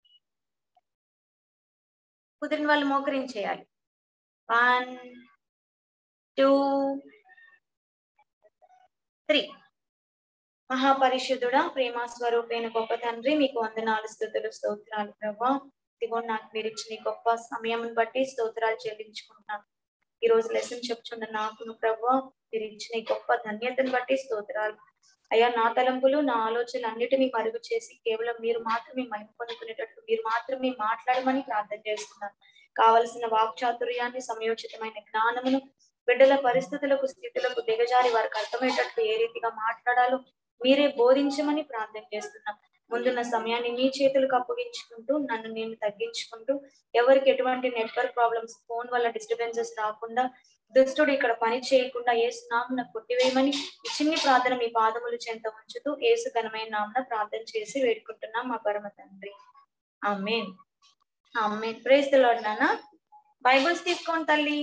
కుదిరిన వాళ్ళు మోకరించేయాలి వన్ టూ త్రీ మహాపరిశుద్ధుడా ప్రేమ స్వరూపైన గొప్ప తండ్రి మీకు వందనాలు స్థుతులు స్తోత్రాలు ప్రభా ఇదిగో నాకు మీరు ఇచ్చిన ఈ గొప్ప సమయం బట్టి స్తోత్రాలు చెల్లించుకుంటున్నాను ఈ రోజు లెసన్ చెప్తున్న నాకును ప్రభా మీరు ఇచ్చిన ఈ గొప్ప ధన్యతను బట్టి స్తోత్రాలు అయ్యా నా తలంపులు నా ఆలోచనలు అన్నిటినీ మరుగు చేసి కేవలం మీరు మాత్రమే మహిమ పొందుకునేటట్లు మీరు మాత్రమే మాట్లాడమని ప్రార్థన చేస్తున్నాను కావలసిన వాక్చాతుర్యాన్ని సమయోచితమైన జ్ఞానమును బిడ్డల పరిస్థితులకు స్థితులకు దిగజారి వారికి అర్థమయ్యేటట్లు ఏ రీతిగా మాట్లాడాలో మీరే బోధించమని ప్రార్థన చేస్తున్నాం ముందున్న సమయాన్ని మీ చేతులకు అప్పగించుకుంటూ నన్ను నేను తగ్గించుకుంటూ ఎవరికి ఎటువంటి నెట్వర్క్ ప్రాబ్లమ్స్ ఫోన్ వల్ల డిస్టర్బెన్సెస్ రాకుండా దుష్టుడు ఇక్కడ పని చేయకుండా ఏసు నామున కొట్టివేయమని ఈ చిన్ని ప్రార్థన మీ పాదములు చెంత ఉంచుతూ ఏసు ఘనమైన నామున ప్రార్థన చేసి వేడుకుంటున్నాం మా పరమ తండ్రి amen amen praise the Lord నాన్న బైబుల్స్ తీసుకోండి తల్లి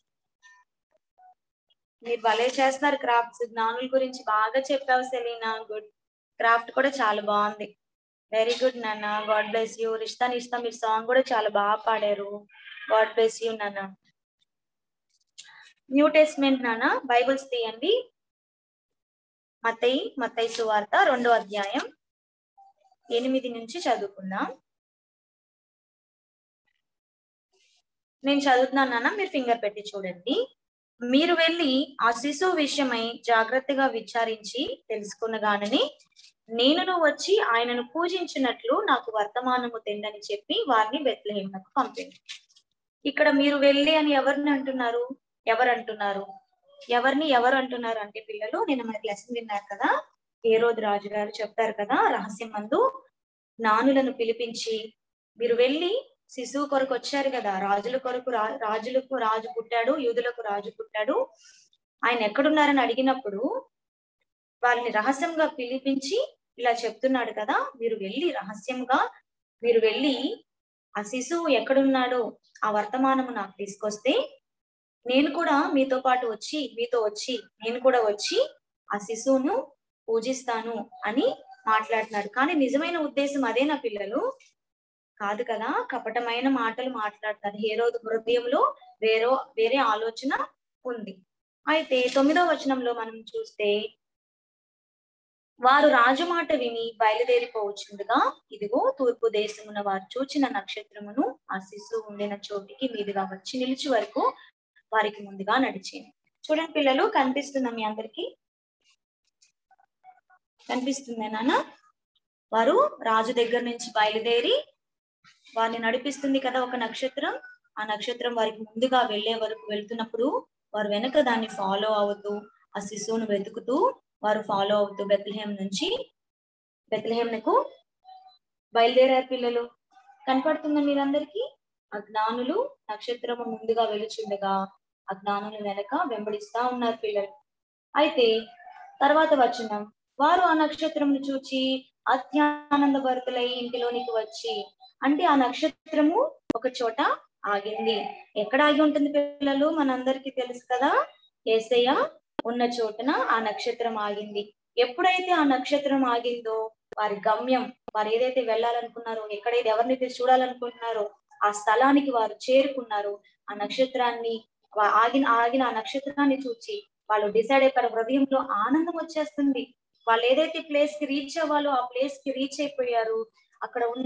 మీరు భలే చేస్తున్నారు క్రాఫ్ట్స్ జ్ఞానుల గురించి బాగా చెప్పావు సెలీనా గుడ్ క్రాఫ్ట్ కూడా చాలా బాగుంది వెరీ గుడ్ నాన్న గాడ్ బ్లెస్ యూ రిష్తాన్ ఇష్టం మీరు సాంగ్ కూడా చాలా బాగా పాడారు గాడ్ బ్లెస్ యూ నాన్న న్యూ టెస్ట్మెంట్ నాన్న బైబుల్స్ తీయండి మతయి మతయి సువార్త రెండో అధ్యాయం ఎనిమిది నుంచి చదువుకుందాం నేను చదువుతున్నాను నాన్న మీరు ఫింగర్ పెట్టి చూడండి మీరు వెళ్ళి ఆ శిశువు విషయమై జాగ్రత్తగా విచారించి తెలుసుకున్నగానని నేనును వచ్చి ఆయనను పూజించినట్లు నాకు వర్తమానము తెండని చెప్పి వారిని బెత్లహేమునకు పంపింది ఇక్కడ మీరు వెళ్ళి అని ఎవరిని అంటున్నారు ఎవరు అంటున్నారు ఎవరిని ఎవరు అంటున్నారు అంటే పిల్లలు నేను మనకి లెసన్ విన్నారు కదా ఏ రోజు రాజు గారు చెప్తారు కదా రహస్యం మందు నానులను పిలిపించి మీరు వెళ్ళి శిశువు కొరకు వచ్చారు కదా రాజుల కొరకు రా- రాజులకు రాజు పుట్టాడు యూదులకు రాజు పుట్టాడు ఆయన ఎక్కడున్నారని అడిగినప్పుడు వారిని రహస్యంగా పిలిపించి ఇలా చెప్తున్నాడు కదా మీరు వెళ్ళి రహస్యంగా మీరు వెళ్ళి ఆ శిశువు ఎక్కడున్నాడో ఆ వర్తమానము నాకు తీసుకొస్తే నేను కూడా మీతో పాటు వచ్చి మీతో వచ్చి నేను కూడా వచ్చి ఆ శిశువును పూజిస్తాను అని మాట్లాడుతున్నాడు కానీ నిజమైన ఉద్దేశం అదే నా పిల్లలు కాదు కదా కపటమైన మాటలు మాట్లాడతారు ఏ రోజు హృదయంలో వేరో వేరే ఆలోచన ఉంది అయితే తొమ్మిదో వచనంలో మనం చూస్తే వారు రాజు మాట విని బయలుదేరిపోవచ్చుండగా ఇదిగో తూర్పు దేశమున వారు చూచిన నక్షత్రమును ఆ శిశువు ఉండిన చోటికి మీదుగా వచ్చి నిలిచి వరకు వారికి ముందుగా నడిచింది చూడండి పిల్లలు కనిపిస్తుందా మీ అందరికి కనిపిస్తుందా నాన్న వారు రాజు దగ్గర నుంచి బయలుదేరి వారిని నడిపిస్తుంది కదా ఒక నక్షత్రం ఆ నక్షత్రం వారికి ముందుగా వెళ్లే వరకు వెళ్తున్నప్పుడు వారు వెనక దాన్ని ఫాలో అవుతూ ఆ శిశువును వెతుకుతూ వారు ఫాలో అవుతూ బెత్లహేం నుంచి బెత్లహేంకు బయలుదేరారు పిల్లలు కనపడుతుందా మీరందరికీ ఆ జ్ఞానులు నక్షత్రము ముందుగా వెలుచుండగా ఆ జ్ఞానులు వెనక వెంబడిస్తా ఉన్నారు పిల్లలు అయితే తర్వాత వచనం వారు ఆ నక్షత్రమును చూచి అత్యానంద భరితులై ఇంటిలోనికి వచ్చి అంటే ఆ నక్షత్రము ఒక చోట ఆగింది ఎక్కడ ఆగి ఉంటుంది పిల్లలు మనందరికీ తెలుసు కదా ఏసయ్య ఉన్న చోటన ఆ నక్షత్రం ఆగింది ఎప్పుడైతే ఆ నక్షత్రం ఆగిందో వారి గమ్యం వారు ఏదైతే వెళ్ళాలనుకున్నారో ఎక్కడైతే ఎవరిని చూడాలనుకుంటున్నారో ఆ స్థలానికి వారు చేరుకున్నారు ఆ నక్షత్రాన్ని వా- ఆగిన ఆగిన ఆ నక్షత్రాన్ని చూచి వాళ్ళు డిసైడ్ అయిపోయారు హృదయంలో ఆనందం వచ్చేస్తుంది వాళ్ళు ఏదైతే ప్లేస్ కి రీచ్ అవ్వాలో ఆ ప్లేస్ కి రీచ్ అయిపోయారు అక్కడ ఉన్న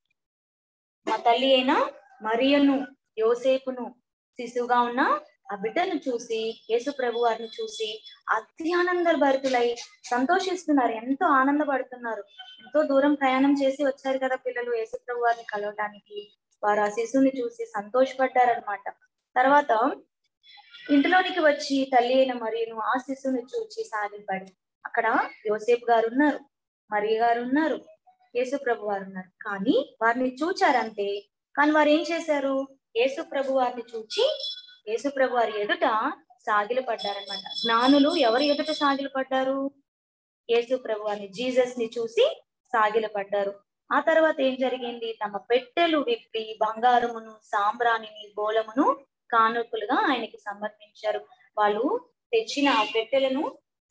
మా తల్లి అయిన మరియను యోసేపును శిశువుగా ఉన్న ఆ బిడ్డను చూసి యేసు ప్రభు వారిని చూసి అత్యానంద భరితులై సంతోషిస్తున్నారు ఎంతో ఆనందపడుతున్నారు ఎంతో దూరం ప్రయాణం చేసి వచ్చారు కదా పిల్లలు యేసు ప్రభు వారిని కలవటానికి వారు ఆ శిశువుని చూసి సంతోషపడ్డారనమాట తర్వాత ఇంటిలోనికి వచ్చి తల్లి అయిన మరియను ఆ శిశువుని చూచి సాగిపడి అక్కడ యోసేపు గారు ఉన్నారు మరియ గారు ఉన్నారు యేసు ప్రభు వారు ఉన్నారు కానీ వారిని చూచారంతే కానీ వారు ఏం చేశారు యేసు ప్రభు వారిని చూచి యేసు ప్రభు వారి ఎదుట సాగిలు పడ్డారనమాట జ్ఞానులు ఎవరు ఎదుట సాగిలు పడ్డారు యేసు ప్రభు వారిని జీసస్ ని చూసి సాగిలు పడ్డారు ఆ తర్వాత ఏం జరిగింది తమ పెట్టెలు విప్పి బంగారమును సాంబ్రాణిని గోళమును కానుకలుగా ఆయనకి సమర్పించారు వాళ్ళు తెచ్చిన ఆ పెట్టెలను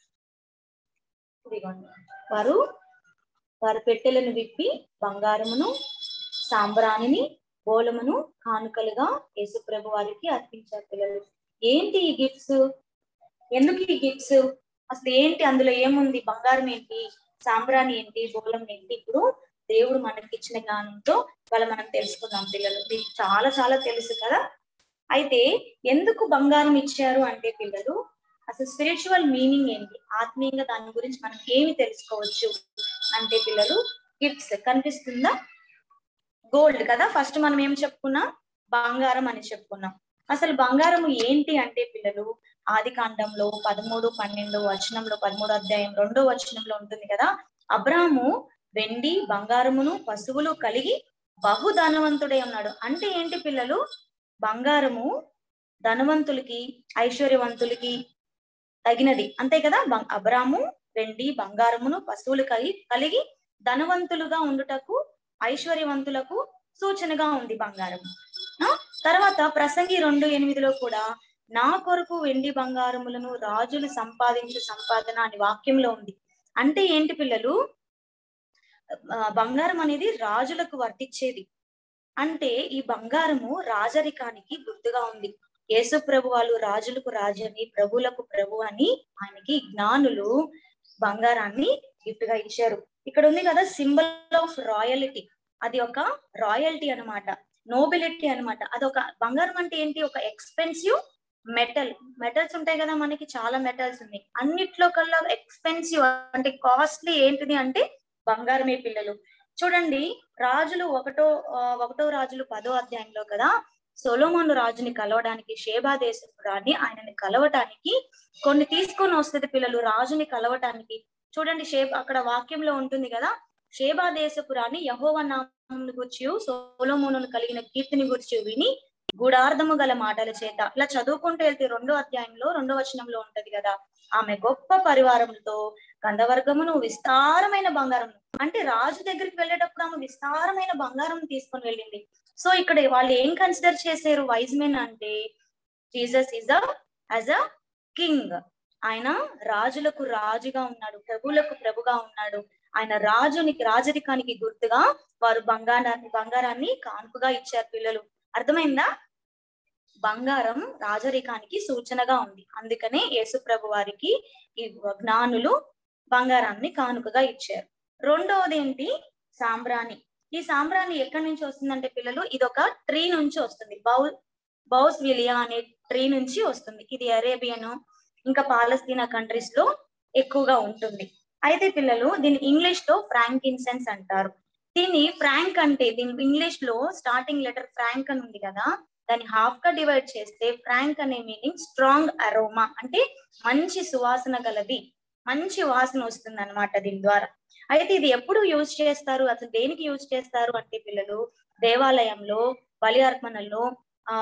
ఇదిగోండి. వారు వారి పెట్టెలను విప్పి బంగారమును సాంబ్రాణిని గోళమును కానుకలుగా యేసుప్రభు వారికి అర్పించారు పిల్లలు ఏంటి ఈ గిఫ్ట్స్ ఎందుకు ఈ గిఫ్ట్స్ అసలు ఏంటి అందులో ఏముంది బంగారం ఏంటి సాంబ్రాణి ఏంటి గోళం ఏంటి ఇప్పుడు దేవుడు మనకి ఇచ్చిన జ్ఞానంతో వాళ్ళ మనం తెలుసుకుందాం పిల్లలు మీకు చాలా చాలా తెలుసు కదా అయితే ఎందుకు బంగారం ఇచ్చారు అంటే పిల్లలు అసలు స్పిరిచువల్ మీనింగ్ ఏంటి ఆత్మీయంగా దాని గురించి మనం ఏమి తెలుసుకోవచ్చు అంటే పిల్లలు గిఫ్ట్స్ కనిపిస్తుందా గోల్డ్ కదా ఫస్ట్ మనం ఏం చెప్పుకున్నాం బంగారం అని చెప్పుకున్నాం అసలు బంగారం ఏంటి అంటే పిల్లలు ఆది కాండంలో పదమూడు పన్నెండు వచనంలో పదమూడు అధ్యాయం రెండో వచనంలో ఉంటుంది కదా అబ్రాహము వెండి బంగారమును పశువులు కలిగి బహు ధనవంతుడై ఉన్నాడు అంటే ఏంటి పిల్లలు బంగారము ధనవంతులకి ఐశ్వర్యవంతులకి తగినది అంతే కదా బం- అబ్రాము వెండి బంగారమును పశువులు కలిగి కలిగి ధనవంతులుగా ఉండుటకు ఐశ్వర్యవంతులకు సూచనగా ఉంది బంగారం ఆ? తర్వాత ప్రసంగి రెండు ఎనిమిదిలో కూడా నా కొరకు వెండి బంగారములను రాజులు సంపాదించు సంపాదన అని వాక్యంలో ఉంది అంటే ఏంటి పిల్లలు ఆ, బంగారం అనేది రాజులకు వర్తించేది అంటే ఈ బంగారము రాజరికానికి గుర్తుగా ఉంది యేసు ప్రభు వాళ్ళు రాజులకు రాజు అని ప్రభులకు ప్రభు అని ఆయనకి జ్ఞానులు బంగారాన్ని గిఫ్ట్ గా ఇచ్చారు ఇక్కడ ఉంది కదా సింబల్ ఆఫ్ రాయలిటీ అది ఒక రాయల్టీ అన్నమాట నోబిలిటీ అన్నమాట అది ఒక బంగారం అంటే ఏంటి ఒక ఎక్స్పెన్సివ్ మెటల్ మెటల్స్ ఉంటాయి కదా మనకి చాలా మెటల్స్ ఉన్నాయి అన్నిట్లో కల్లా ఎక్స్పెన్సివ్ అంటే కాస్ట్లీ ఏంటిది అంటే బంగారమే పిల్లలు చూడండి రాజులు ఒకటో ఆ, ఒకటో రాజులు పదో అధ్యాయంలో కదా సొలోమోను రాజుని కలవడానికి షేబా దేశపురాన్ని ఆయనని కలవటానికి కొన్ని తీసుకొని వస్తుంది పిల్లలు రాజుని కలవటానికి చూడండి షేబ్ అక్కడ వాక్యంలో ఉంటుంది కదా షేబా దేశపురాన్ని యహోవ నామమును గుర్చి సోలోమోను కలిగిన కీర్తిని గుర్చి విని గూఢార్థము గల మాటల చేత ఇలా చదువుకుంటూ వెళ్తే రెండో అధ్యాయంలో రెండో వచనంలో ఉంటది కదా ఆమె గొప్ప పరివారంతో గంధవర్గమును విస్తారమైన బంగారం అంటే రాజు దగ్గరికి వెళ్ళేటప్పుడు ఆమె విస్తారమైన బంగారం తీసుకొని వెళ్ళింది సో ఇక్కడ వాళ్ళు ఏం కన్సిడర్ చేశారు వైజ్ మెన్ అంటే Jesus is a as a king ఆయన రాజులకు రాజుగా ఉన్నాడు ప్రభువులకు ప్రభుగా ఉన్నాడు ఆయన రాజునికి రాజరికానికి గుర్తుగా వారు బంగారాన్ని బంగారాన్ని కానుకగా ఇచ్చారు పిల్లలు అర్థమైందా బంగారం రాజరికానికి సూచనగా ఉంది అందుకనే యేసు ప్రభు వారికి ఈ జ్ఞానులు బంగారాన్ని కానుకగా ఇచ్చారు రెండవది ఏంటి సాంబ్రాణి ఈ సాంబ్రాణి ఎక్కడి నుంచి వస్తుందంటే పిల్లలు ఇది ఒక ట్రీ నుంచి వస్తుంది బౌ బౌస్ విలియా అనే ట్రీ నుంచి వస్తుంది ఇది అరేబియన్ ఇంకా పాలస్తీనా కంట్రీస్ లో ఎక్కువగా ఉంటుంది అయితే పిల్లలు దీని ఇంగ్లీష్ లో ఫ్రాంక్ ఇన్సెన్స్ అంటారు దీన్ని ఫ్రాంక్ అంటే దీని ఇంగ్లీష్ లో స్టార్టింగ్ లెటర్ ఫ్రాంక్ అని ఉంది కదా దాన్ని హాఫ్ గా డివైడ్ చేస్తే ఫ్రాంక్ అనే మీనింగ్ స్ట్రాంగ్ అరోమా అంటే మంచి సువాసన గలది మంచి వాసన వస్తుంది అనమాట దీని ద్వారా అయితే ఇది ఎప్పుడు యూజ్ చేస్తారు అసలు దేనికి యూజ్ చేస్తారు అంటే పిల్లలు దేవాలయంలో బలి అర్పణల్లో ఆ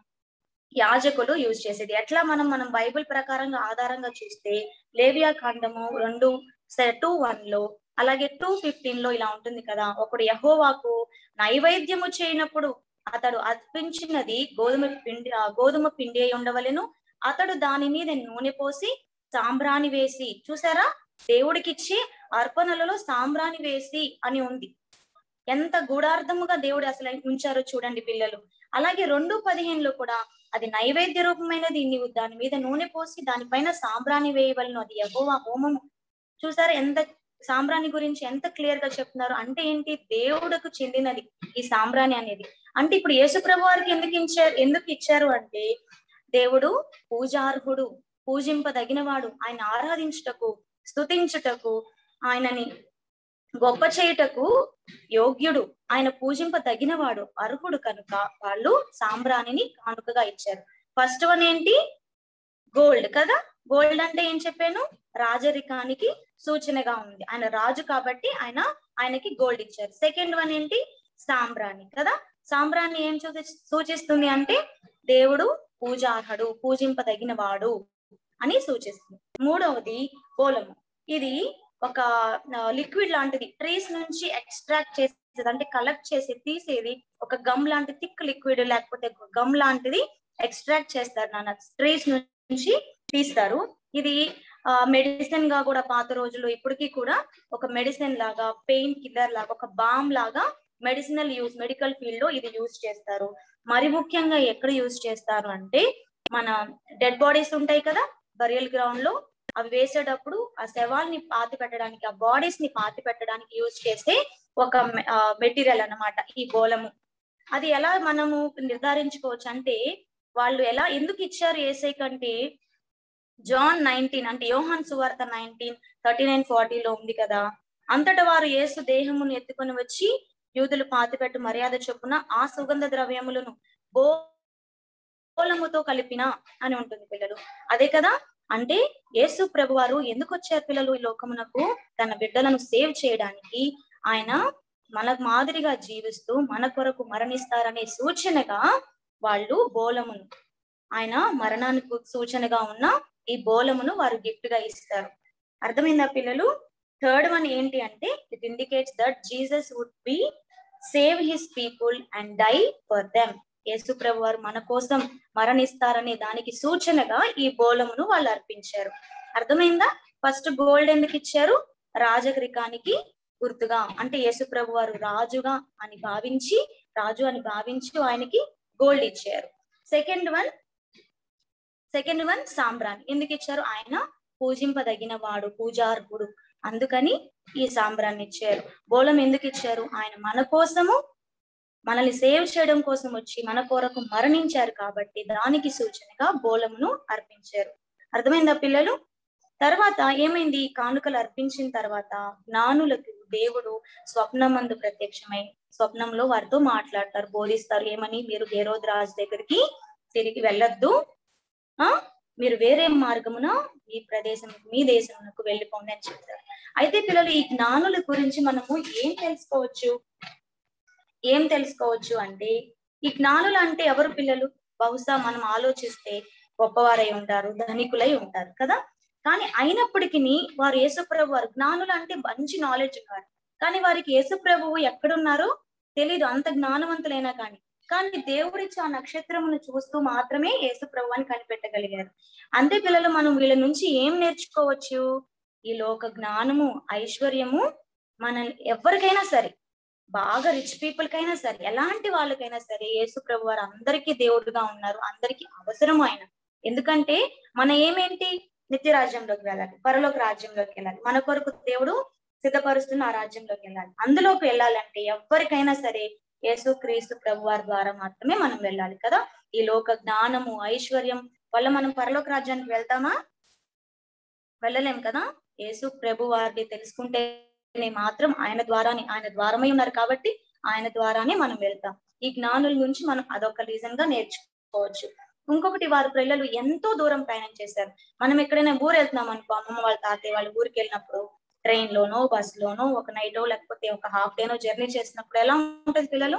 యాజకులు యూజ్ చేసేది ఎట్లా మనం మనం బైబిల్ ప్రకారంగా ఆధారంగా చూస్తే లేవియా ఖండము రెండు టూ వన్ లో అలాగే టూ ఫిఫ్టీన్ లో ఇలా ఉంటుంది కదా ఒకడు యహోవాకు నైవేద్యము చేయనప్పుడు అతడు అర్పించినది గోధుమ పిండి ఆ గోధుమ పిండి అయి ఉండవలెను అతడు దాని మీద నూనె పోసి సాంబ్రాణి వేసి చూసారా దేవుడికిచ్చి అర్పణలలో సాంబ్రాణి వేసి అని ఉంది ఎంత గూఢార్థముగా దేవుడు అసలు ఉంచారో చూడండి పిల్లలు అలాగే రెండు పదిహేనులో కూడా అది నైవేద్య రూపమైనది నీవు దాని మీద నూనె పోసి దానిపైన సాంబ్రాణి వేయవలను అది యహోవా హోమము చూసారా ఎంత సాంబ్రాణి గురించి ఎంత క్లియర్ గా చెప్తున్నారు అంటే ఏంటి దేవుడుకు చెందినది ఈ సాంబ్రాణి అనేది అంటే ఇప్పుడు యేసుప్రభు వారికి ఎందుకు ఇచ్చారు ఎందుకు ఇచ్చారు అంటే దేవుడు పూజార్హుడు పూజింపదగినవాడు ఆయన ఆరాధించుటకు స్తుతించుటకు ఆయనని గొప్ప చేయుటకు యోగ్యుడు ఆయన పూజింపదగినవాడు అర్హుడు కనుక వాళ్ళు సాంబ్రాణిని కానుకగా ఇచ్చారు ఫస్ట్ వన్ ఏంటి గోల్డ్ కదా గోల్డ్ అంటే ఏం చెప్పాను రాజరికానికి సూచనగా ఉంది ఆయన రాజు కాబట్టి ఆయన ఆయనకి గోల్డ్ ఇచ్చారు సెకండ్ వన్ ఏంటి సాంబ్రాణి కదా సాంబ్రాన్ని ఏం సూచి సూచిస్తుంది అంటే దేవుడు పూజార్హుడు పూజింపదగిన వాడు అని సూచిస్తుంది మూడవది బోలము ఇది ఒక లిక్విడ్ లాంటిది ట్రీస్ నుంచి ఎక్స్ట్రాక్ట్ చేసేది అంటే కలెక్ట్ చేసి తీసేది ఒక గమ్ లాంటి థిక్ లిక్విడ్ లేకపోతే గమ్ లాంటిది ఎక్స్ట్రాక్ట్ చేస్తారు నాన్న ట్రీస్ నుంచి తీస్తారు ఇది మెడిసిన్ గా కూడా పాత రోజుల్లో ఇప్పటికీ కూడా ఒక మెడిసిన్ లాగా పెయిన్ కిల్లర్ లాగా ఒక బామ్ లాగా మెడిసినల్ యూజ్ మెడికల్ ఫీల్డ్ లో ఇది యూజ్ చేస్తారు మరి ముఖ్యంగా ఎక్కడ యూజ్ చేస్తారు అంటే మన డెడ్ బాడీస్ ఉంటాయి కదా బరియల్ గ్రౌండ్ లో అవి వేసేటప్పుడు ఆ శవాల్ని పాతి పెట్టడానికి ఆ బాడీస్ ని పాతి పెట్టడానికి యూజ్ చేసే ఒక మెటీరియల్ అన్నమాట ఈ బోలము అది ఎలా మనము నిర్ధారించుకోవచ్చు అంటే వాళ్ళు ఎలా ఎందుకు ఇచ్చారు ఏసై కంటే జాన్ నైన్టీన్ అంటే యోహాన్ సువార్త నైన్టీన్ థర్టీ నైన్ ఫార్టీలో ఉంది కదా అంతట వారు యేసు దేహమును ఎత్తుకొని వచ్చి యూదులు పాతిపెట్టు మర్యాద చొప్పున ఆ సుగంధ ద్రవ్యములను బోలముతో కలిపిన అని ఉంటుంది పిల్లలు అదే కదా అంటే యేసు ప్రభు వారు ఎందుకు వచ్చారు పిల్లలు ఈ లోకమునకు తన బిడ్డలను సేవ్ చేయడానికి ఆయన మన మాదిరిగా జీవిస్తూ మన కొరకు మరణిస్తారనే సూచనగా వాళ్ళు బోలమును ఆయన మరణానికి సూచనగా ఉన్న ఈ బోలమును వారు గిఫ్ట్ గా ఇస్తారు అర్థమైందా పిల్లలు థర్డ్ వన్ ఏంటి అంటే it indicates that Jesus would be save his people and die for them యేసు ప్రభు వారు మన కోసం మరణిస్తారనే దానికి సూచనగా ఈ బోలమును వాళ్ళు అర్పించారు అర్థమైందా ఫస్ట్ గోల్డ్ ఎందుకు ఇచ్చారు రాజరికానికి గుర్తుగా అంటే యేసు ప్రభు వారు రాజుగా అని భావించి రాజు అని భావించి ఆయనకి గోల్డ్ ఇచ్చారు సెకండ్ వన్ సెకండ్ వన్ సాంబ్రాన్ ఎందుకు ఇచ్చారు ఆయన పూజింపదగిన వాడు పూజార్హుడు అందుకని ఈ సాంబ్రాన్ని ఇచ్చారు బోలం ఎందుకు ఇచ్చారు ఆయన మన కోసము మనల్ని సేవ్ చేయడం కోసం వచ్చి మన కొరకు మరణించారు కాబట్టి దానికి సూచనగా బోలమును అర్పించారు అర్థమైందా పిల్లలు తర్వాత ఏమైంది ఈ కానుకలు అర్పించిన తర్వాత జ్ఞానులకు దేవుడు స్వప్నమందు ప్రత్యక్షమై స్వప్నంలో వారితో మాట్లాడతారు బోధిస్తారు ఏమని మీరు గేరోద్ రాజు దగ్గరికి తిరిగి వెళ్ళొద్దు ఆ మీరు వేరే మార్గమున ఈ ప్రదేశం మీ దేశమునకు వెళ్ళిపోండి అని చెప్తారు అయితే పిల్లలు ఈ జ్ఞానుల గురించి మనము ఏం తెలుసుకోవచ్చు ఏం తెలుసుకోవచ్చు అంటే ఈ జ్ఞానులు అంటే ఎవరు పిల్లలు బహుశా మనం ఆలోచిస్తే గొప్పవారై ఉంటారు ధనికులై ఉంటారు కదా కానీ అయినప్పటికీ వారు యేసుప్రభు వారు జ్ఞానులు అంటే మంచి నాలెడ్జ్ ఉన్నారు కానీ వారికి యేసుప్రభువు ఎక్కడున్నారో తెలీదు అంత జ్ఞానవంతులైనా కానీ కానీ దేవుడిచ్చి ఆ నక్షత్రమును చూస్తూ మాత్రమే యేసుప్రభు అని కనిపెట్టగలిగారు అంతే పిల్లలు మనం వీళ్ళ నుంచి ఏం నేర్చుకోవచ్చు ఈ లోక జ్ఞానము ఐశ్వర్యము మన ఎవరికైనా సరే బాగా రిచ్ పీపుల్ కైనా సరే ఎలాంటి వాళ్ళకైనా సరే యేసు ప్రభు వారు అందరికీ దేవుడుగా ఉన్నారు అందరికీ అవసరం ఆయన ఎందుకంటే మన ఏమేంటి నిత్య రాజ్యంలోకి వెళ్ళాలి పరలోక రాజ్యంలోకి వెళ్ళాలి మన కొరకు దేవుడు సిద్ధపరుస్తున్న ఆ రాజ్యంలోకి వెళ్ళాలి అందులోకి వెళ్ళాలంటే ఎవరికైనా సరే యేసు క్రీస్తు ప్రభు వారి ద్వారా మాత్రమే మనం వెళ్ళాలి కదా ఈ లోక జ్ఞానము ఐశ్వర్యం వల్ల మనం పరలోక రాజ్యానికి వెళ్తామా వెళ్ళలేం కదా యేసు ప్రభు వారిని తెలుసుకుంటేనే మాత్రం ఆయన ద్వారానే ఆయన ద్వారమై ఉన్నారు కాబట్టి ఆయన ద్వారానే మనం వెళ్తాం ఈ జ్ఞానుల నుంచి మనం అదొక రీజన్ గా నేర్చుకోవచ్చు ఇంకొకటి వారి పిల్లలు ఎంతో దూరం ప్రయాణం చేశారు మనం ఎక్కడైనా ఊరు వెళ్తున్నాం అనుకో అమ్మమ్మ వాళ్ళ తాతయ్య వాళ్ళ ఊరికి వెళ్ళినప్పుడు ట్రైన్ లోనో బస్ లోనో ఒక నైటో లేకపోతే ఒక హాఫ్ డేనో జర్నీ చేసినప్పుడు ఎలా ఉంటుంది పిల్లలు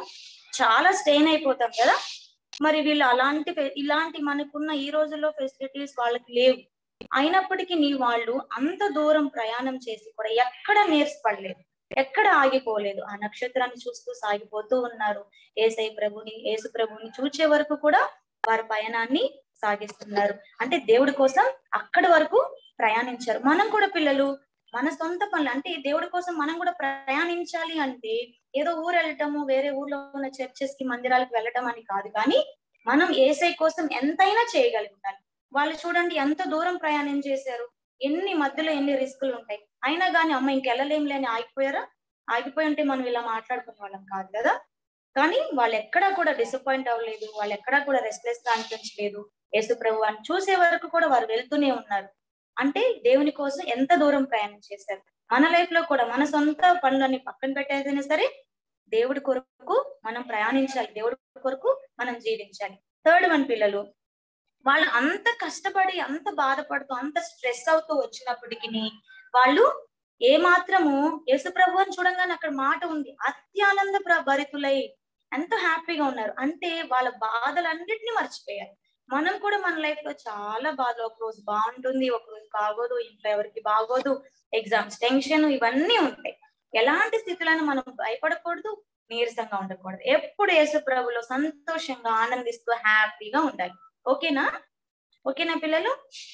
చాలా స్టెయిన్ అయిపోతాం కదా మరి వీళ్ళు అలాంటి ఫె- ఇలాంటి మనకున్న ఈ రోజుల్లో ఫెసిలిటీస్ వాళ్ళకి లేవు అయినప్పటికీ నీ వాళ్ళు అంత దూరం ప్రయాణం చేసి కూడా ఎక్కడ నేర్చుపడలేదు ఎక్కడ ఆగిపోలేదు ఆ నక్షత్రాన్ని చూస్తూ సాగిపోతూ ఉన్నారు ఏసై ప్రభుని యేసు ప్రభుని చూచే వరకు కూడా వారి పయనాన్ని సాగిస్తున్నారు అంటే దేవుడి కోసం అక్కడి వరకు ప్రయాణించారు మనం కూడా పిల్లలు మన సొంత పనులు అంటే ఈ దేవుడి కోసం మనం కూడా ప్రయాణించాలి అంటే ఏదో ఊరు వెళ్ళటము వేరే ఊర్లో ఉన్న చర్చెస్ కి మందిరాలకు వెళ్ళటం అని కాదు కానీ మనం ఏసై కోసం ఎంతైనా చేయగలుగుతాం వాళ్ళు చూడండి ఎంత దూరం ప్రయాణం చేశారు ఎన్ని మధ్యలో ఎన్ని రిస్కులు ఉంటాయి అయినా కానీ అమ్మ ఇంకెళ్ళలేం లేని ఆగిపోయారా ఆగిపోయి ఉంటే మనం ఇలా మాట్లాడుకునే వాళ్ళం కాదు కదా కానీ వాళ్ళు ఎక్కడా కూడా డిసప్పాయింట్ అవ్వలేదు వాళ్ళు ఎక్కడా కూడా రెస్ట్లెస్ గా అనిపించలేదు యేసు ప్రభు అని చూసే వరకు కూడా వారు వెళ్తూనే ఉన్నారు అంటే దేవుని కోసం ఎంత దూరం ప్రయాణం చేశారు మన లైఫ్ లో కూడా మన సొంత పనులన్నీ పక్కన పెట్టేదైనా సరే దేవుడి కొరకు మనం ప్రయాణించాలి దేవుడి కొరకు మనం జీవించాలి థర్డ్ వన్ పిల్లలు వాళ్ళు అంత కష్టపడి అంత బాధపడుతూ అంత స్ట్రెస్ అవుతూ వచ్చినప్పటికీ వాళ్ళు ఏ మాత్రము యేసు ప్రభు అని చూడంగానే అక్కడ మాట ఉంది అత్యానంద ప్ర- భరితులై ఎంతో హ్యాపీగా ఉన్నారు అంటే వాళ్ళ బాధలన్నిటిని మర్చిపోయారు మనం కూడా మన లైఫ్ లో చాలా బాధ ఒక రోజు బాగుంటుంది ఒక రోజు బాగోదు ఇంట్లో ఎవరికి బాగోదు ఎగ్జామ్స్ టెన్షన్ ఇవన్నీ ఉంటాయి ఎలాంటి స్థితులను మనం భయపడకూడదు నీరసంగా ఉండకూడదు ఎప్పుడు యేసు ప్రభులో సంతోషంగా ఆనందిస్తూ హ్యాపీగా ఉండాలి ఓకేనా ఓకేనా పిల్లలు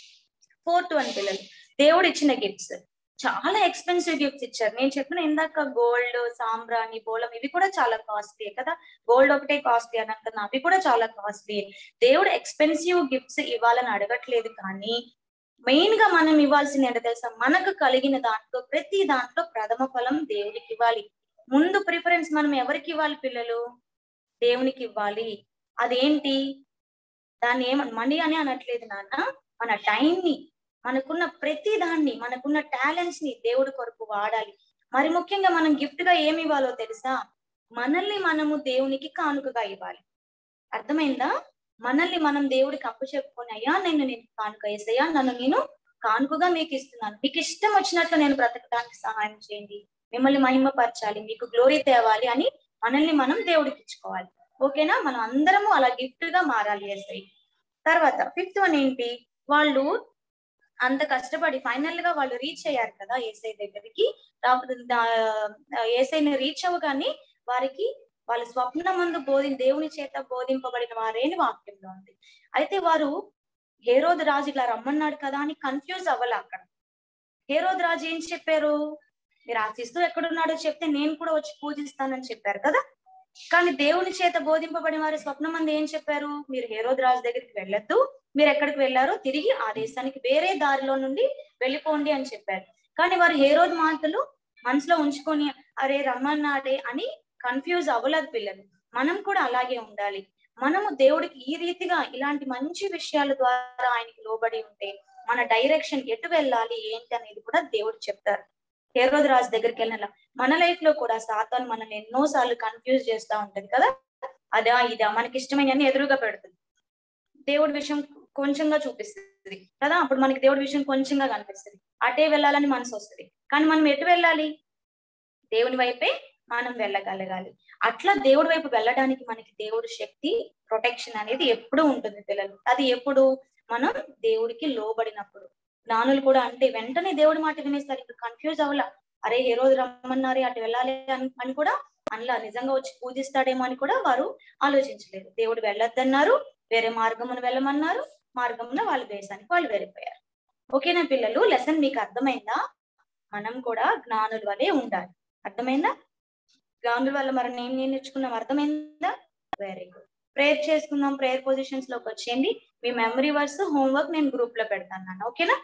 ఫోర్త్ వన్ పిల్లలు దేవుడు ఇచ్చిన గిఫ్ట్స్ చాలా ఎక్స్పెన్సివ్ గిఫ్ట్స్ ఇచ్చారు నేను చెప్పిన ఇందాక గోల్డ్ సాంబ్రాణి బోలం ఇవి కూడా చాలా కాస్ట్లీ కదా గోల్డ్ ఒకటే కాస్ట్లీ అని అంటున్నా అవి కూడా చాలా కాస్ట్లీ దేవుడు ఎక్స్పెన్సివ్ గిఫ్ట్స్ ఇవ్వాలని అడగట్లేదు కానీ మెయిన్ గా మనం ఇవ్వాల్సింది ఏంటో తెలుసా మనకు కలిగిన దాంట్లో ప్రతి దాంట్లో ప్రథమ ఫలం దేవుడికి ఇవ్వాలి ముందు ప్రిఫరెన్స్ మనం ఎవరికి ఇవ్వాలి పిల్లలు దేవునికి ఇవ్వాలి అదేంటి దాన్ని ఏమ మనీ అని అనట్లేదు నాన్న మన టైం ని మనకున్న ప్రతి దాన్ని మనకున్న టాలెంట్స్ ని దేవుడి కొరకు వాడాలి మరి ముఖ్యంగా మనం గిఫ్ట్ గా ఏమి ఇవ్వాలో తెలుసా మనల్ని మనము దేవునికి కానుకగా ఇవ్వాలి అర్థమైందా మనల్ని మనం దేవుడికి అప్పు చెప్పుకొని అయ్యా నేను నేను కానుక వేసయ్యా నన్ను నేను కానుకగా మీకు ఇస్తున్నాను మీకు ఇష్టం వచ్చినట్లు నేను బ్రతకడానికి సహాయం చేయండి మిమ్మల్ని మహిమపరచాలి మీకు గ్లోరీ తేవాలి అని మనల్ని మనం దేవుడికి ఇచ్చుకోవాలి ఓకేనా మనం అందరము అలా గిఫ్ట్ గా మారాలి ఎస్ఐ తర్వాత ఫిఫ్త్ వన్ ఏంటి వాళ్ళు అంత కష్టపడి ఫైనల్ గా వాళ్ళు రీచ్ అయ్యారు కదా ఏసై దగ్గరికి ఏసైని రీచ్ అవ్వగానే వారికి వాళ్ళ స్వప్న ముందు బోధి దేవుని చేత బోధింపబడిన వారేని వాక్యంలో ఉంది అయితే వారు హేరోద్ రాజు ఇలా రమ్మన్నాడు కదా అని కన్ఫ్యూజ్ అవ్వాలి అక్కడ హేరోద్ రాజు ఏం చెప్పారు మీరు ఆ శిస్తు ఎక్కడున్నాడో చెప్తే నేను కూడా వచ్చి పూజిస్తానని చెప్పారు కదా కానీ దేవుని చేత బోధింపబడిన వారి స్వప్నం మంది ఏం చెప్పారు మీరు హేరోద్ రాజు దగ్గరికి వెళ్ళొద్దు మీరు ఎక్కడికి వెళ్ళారో తిరిగి ఆ దేశానికి వేరే దారిలో నుండి వెళ్ళిపోండి అని చెప్పారు కానీ వారు హేరోద్ మాటలు మనసులో ఉంచుకొని అరే రమ్మన్నాడే అని కన్ఫ్యూజ్ అవ్వలేదు పిల్లలు మనం కూడా అలాగే ఉండాలి మనము దేవుడికి ఈ రీతిగా ఇలాంటి మంచి విషయాల ద్వారా ఆయనకి లోబడి ఉంటే మన డైరెక్షన్ ఎటు వెళ్ళాలి ఏంటి అనేది కూడా దేవుడు చెప్తారు హేరోద్ రాజు దగ్గరికి వెళ్ళిన మన లైఫ్ లో కూడా సాతాన్ మనల్ని ఎన్నో సార్లు కన్ఫ్యూజ్ చేస్తా ఉంటది కదా అదా ఇదా మనకి ఇష్టమైన ఎదురుగా పెడుతుంది దేవుడి విషయం కొంచెంగా చూపిస్తుంది కదా అప్పుడు మనకి దేవుడి విషయం కొంచెంగా కనిపిస్తుంది అటే వెళ్ళాలని మనసు వస్తుంది కానీ మనం ఎటు వెళ్ళాలి దేవుని వైపే మనం వెళ్ళగలగాలి అట్లా దేవుడి వైపు వెళ్ళడానికి మనకి దేవుడి శక్తి ప్రొటెక్షన్ అనేది ఎప్పుడు ఉంటుంది పిల్లలు అది ఎప్పుడు మనం దేవుడికి లోబడినప్పుడు జ్ఞానులు కూడా అంటే వెంటనే దేవుడి మాట వినేస్తారు ఇక్కడ కన్ఫ్యూజ్ అవ్వాల అరే ఏ రోజు రమ్మన్నారే అటు వెళ్ళాలి అని అని కూడా అందులో నిజంగా వచ్చి పూజిస్తాడేమో అని కూడా వారు ఆలోచించలేదు దేవుడు వెళ్ళొద్దన్నారు వేరే మార్గమును వెళ్ళమన్నారు మార్గమున వాళ్ళ దేశానికి వాళ్ళు వెళ్ళిపోయారు ఓకేనా పిల్లలు లెసన్ మీకు అర్థమైందా మనం కూడా జ్ఞానుల వలె ఉండాలి అర్థమైందా జ్ఞానుల వల్ల మరి నేను నేను నేర్చుకున్నాం అర్థమైందా వెరీ గుడ్ ప్రేయర్ చేసుకుందాం ప్రేయర్ పొజిషన్స్ లోకి వచ్చేయండి మీ మెమరీ వర్స్ హోంవర్క్ నేను గ్రూప్ లో పెడతాను నాన్న ఓకేనా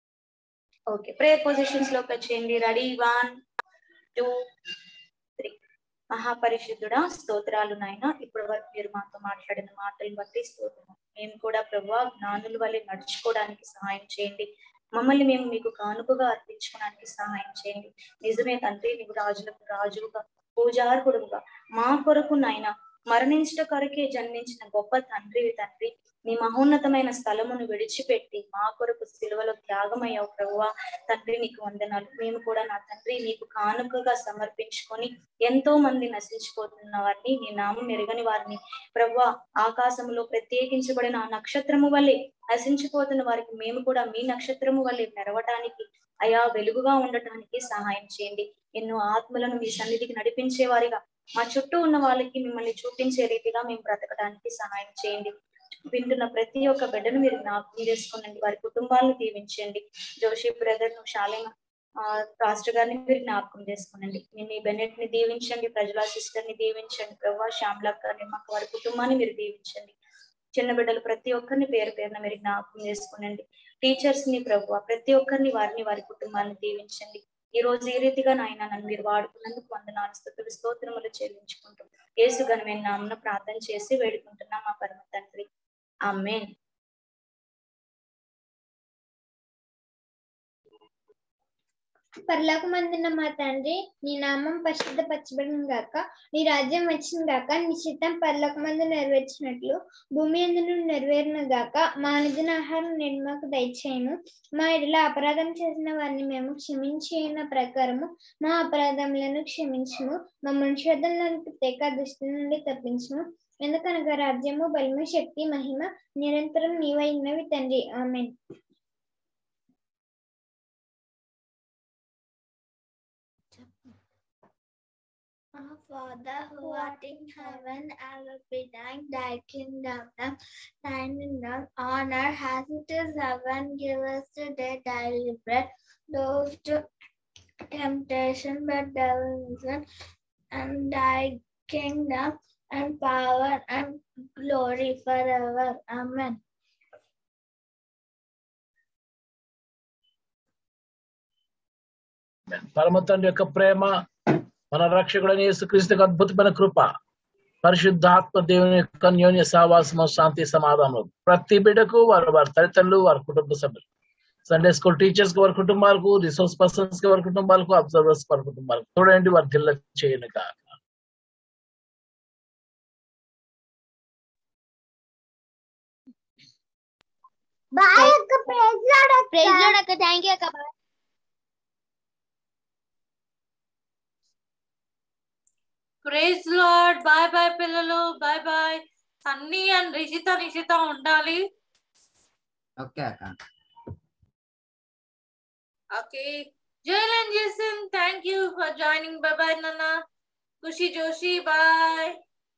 ఓకే ప్రేయర్ పొజిషన్స్ లోకి వచ్చేయండి రెడీ వన్ టూ త్రీ మహాపరిశుద్ధుడా స్తోత్రాలు నాయన ఇప్పటి వరకు మీరు మాతో మాట్లాడిన మాటలను బట్టి స్తోత్రం మేము కూడా ప్రభా జ్ఞానుల వల్లే నడుచుకోవడానికి సహాయం చేయండి మమ్మల్ని మేము మీకు కానుకగా అర్పించుకోవడానికి సహాయం చేయండి నిజమే తండ్రి నీవు రాజులకు రాజుగా పూజార్హుడుగా మా కొరకు నాయన మరణించట కొరకే జన్మించిన గొప్ప తండ్రివి తండ్రి నీ మహోన్నతమైన స్థలమును విడిచిపెట్టి మా కొరకు సిలువలో త్యాగమయ్యావు ప్రభువా తండ్రి నీకు వందనాలు మేము కూడా నా తండ్రి నీకు కానుకగా సమర్పించుకొని ఎంతో మంది నశించిపోతున్న వారిని నీ నామం ఎరగని వారిని ప్రభువా ఆకాశంలో ప్రత్యేకించబడిన ఆ నక్షత్రము వల్లే నశించిపోతున్న వారికి మేము కూడా మీ నక్షత్రము వల్లే మెరవటానికి అయా వెలుగుగా ఉండటానికి సహాయం చేయండి ఎన్నో ఆత్మలను మీ సన్నిధికి నడిపించే వారిగా మా చుట్టూ ఉన్న వాళ్ళకి మిమ్మల్ని చూపించే రీతిగా మేము బ్రతకడానికి సహాయం చేయండి వింటున్న ప్రతి ఒక్క బిడ్డను మీరు జ్ఞాపకం చేసుకోనండి వారి కుటుంబాలను దీవించండి జోషి బ్రదర్ ను శాలేమ ఆ రాష్ట్ర గారిని మీరు జ్ఞాపకం చేసుకోనండి నేను ఈ బెనెట్ ని దీవించండి ప్రజల సిస్టర్ ని దీవించండి ప్రభా శ్యామ్లక్ గారిని మాకు వారి కుటుంబాన్ని మీరు దీవించండి చిన్న బిడ్డలు ప్రతి ఒక్కరిని పేరు పేరున మీరు జ్ఞాపకం చేసుకోనండి టీచర్స్ ని ప్రభు ప్రతి ఒక్కరిని వారిని వారి కుటుంబాన్ని దీవించండి ఈ రోజు ఈ రీతిగా నాయన నన్ను మీరు వాడుకున్నందుకు వందనాలు స్థుతులు స్తోత్రములు చెల్లించుకుంటూ యేసు ఘనమైన నామన ప్రార్థన చేసి వేడుకుంటున్నాం మా పరమ తండ్రి ఆమెన్ పరలోకమందున మా తండ్రి నీ నామం పరిశుద్ధ పచ్చబడిన గాక నీ రాజ్యం వచ్చిన గాక నీ చిత్తం పరలోకమందు నెరవేర్చినట్లు భూమి అందును నెరవేరిన గాక మా అనుదిన ఆహారం నేను మాకు దయచేయము మా ఇడిలో అపరాధం చేసిన వారిని మేము క్షమించిన ప్రకారము మా అపరాధములను క్షమించము మా మనుషులను తెక దృష్టి నుండి తప్పించము ఎందుకనగా రాజ్యము బలము శక్తి మహిమ నిరంతరం నీవై ఉన్నవి తండ్రి amen Our Father who art in heaven, hallowed be thy thy kingdom come, thine kingdom on earth as it is heaven. Give us today daily bread. Those to temptation, but devil is not, and thy kingdom and power and glory forever. Amen. పరమ తండ్రి యొక్క ప్రేమ మన రక్షకుడైన యేసుక్రీస్తుకు అద్భుతమైన కృప పరిశుద్ధాత్మ దేవుని యొక్క అన్యోన్య సావాసము శాంతి సమాధానం ప్రతి బిడ్డకు వారి వారి తల్లిదండ్రులు వారి కుటుంబ సభ్యులు సండే స్కూల్ టీచర్స్ కి వారి కుటుంబాలకు రిసోర్స్ పర్సన్స్ కి వారి కుటుంబాలకు అబ్జర్వర్స్ వారి కుటుంబాలకు చూడండి వారి దిల్ల చేయను కాక Bye, Akka. Praise Lord, Akka. Praise Lord, Akka. Thank you, Akka. Bye. Praise Lord bye bye పిల్లలు bye bye Sunny and Rishitha Nishitha ఉండాలి ఓకే అక్క okay Jaylen Jason thank you for joining bye bye నాన్న Khushi Joshi bye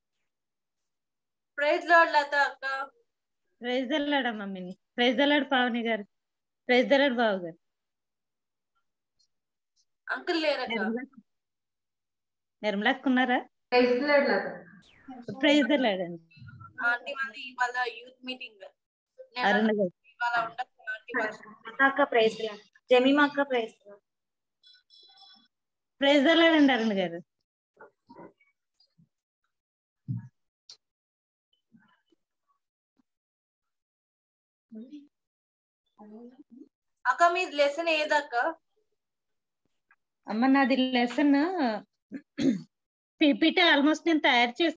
praise Lord Latha అక్క praise దల్లాడ మమ్మీని praise దల్లాడు Pavani గారు praise దల్లాడు బాబు గారు uncle లేరక్క నిర్మలక్క నిర్మలక్క ఉన్నారా ప్రైజ్ లార్డ్ లత ప్రైజ్ దల్లాడండి ఆంటీ వాళ్ళది ఇవాళ యూత్ మీటింగ్ అరుణ గారు ఇవాళ ఉండదు ఆంటీ వాళ్ళు అక్క ప్రైజ్ జమీమా అక్క ప్రైజ్ ప్రైజ్ దల్లాడండి అరుణ గారు అక్క మీది లెసన్ ఏదక్క అమ్మ నాది లెసన్ పీపీటీ ఆల్మోస్ట్ నేను తయారు చేసి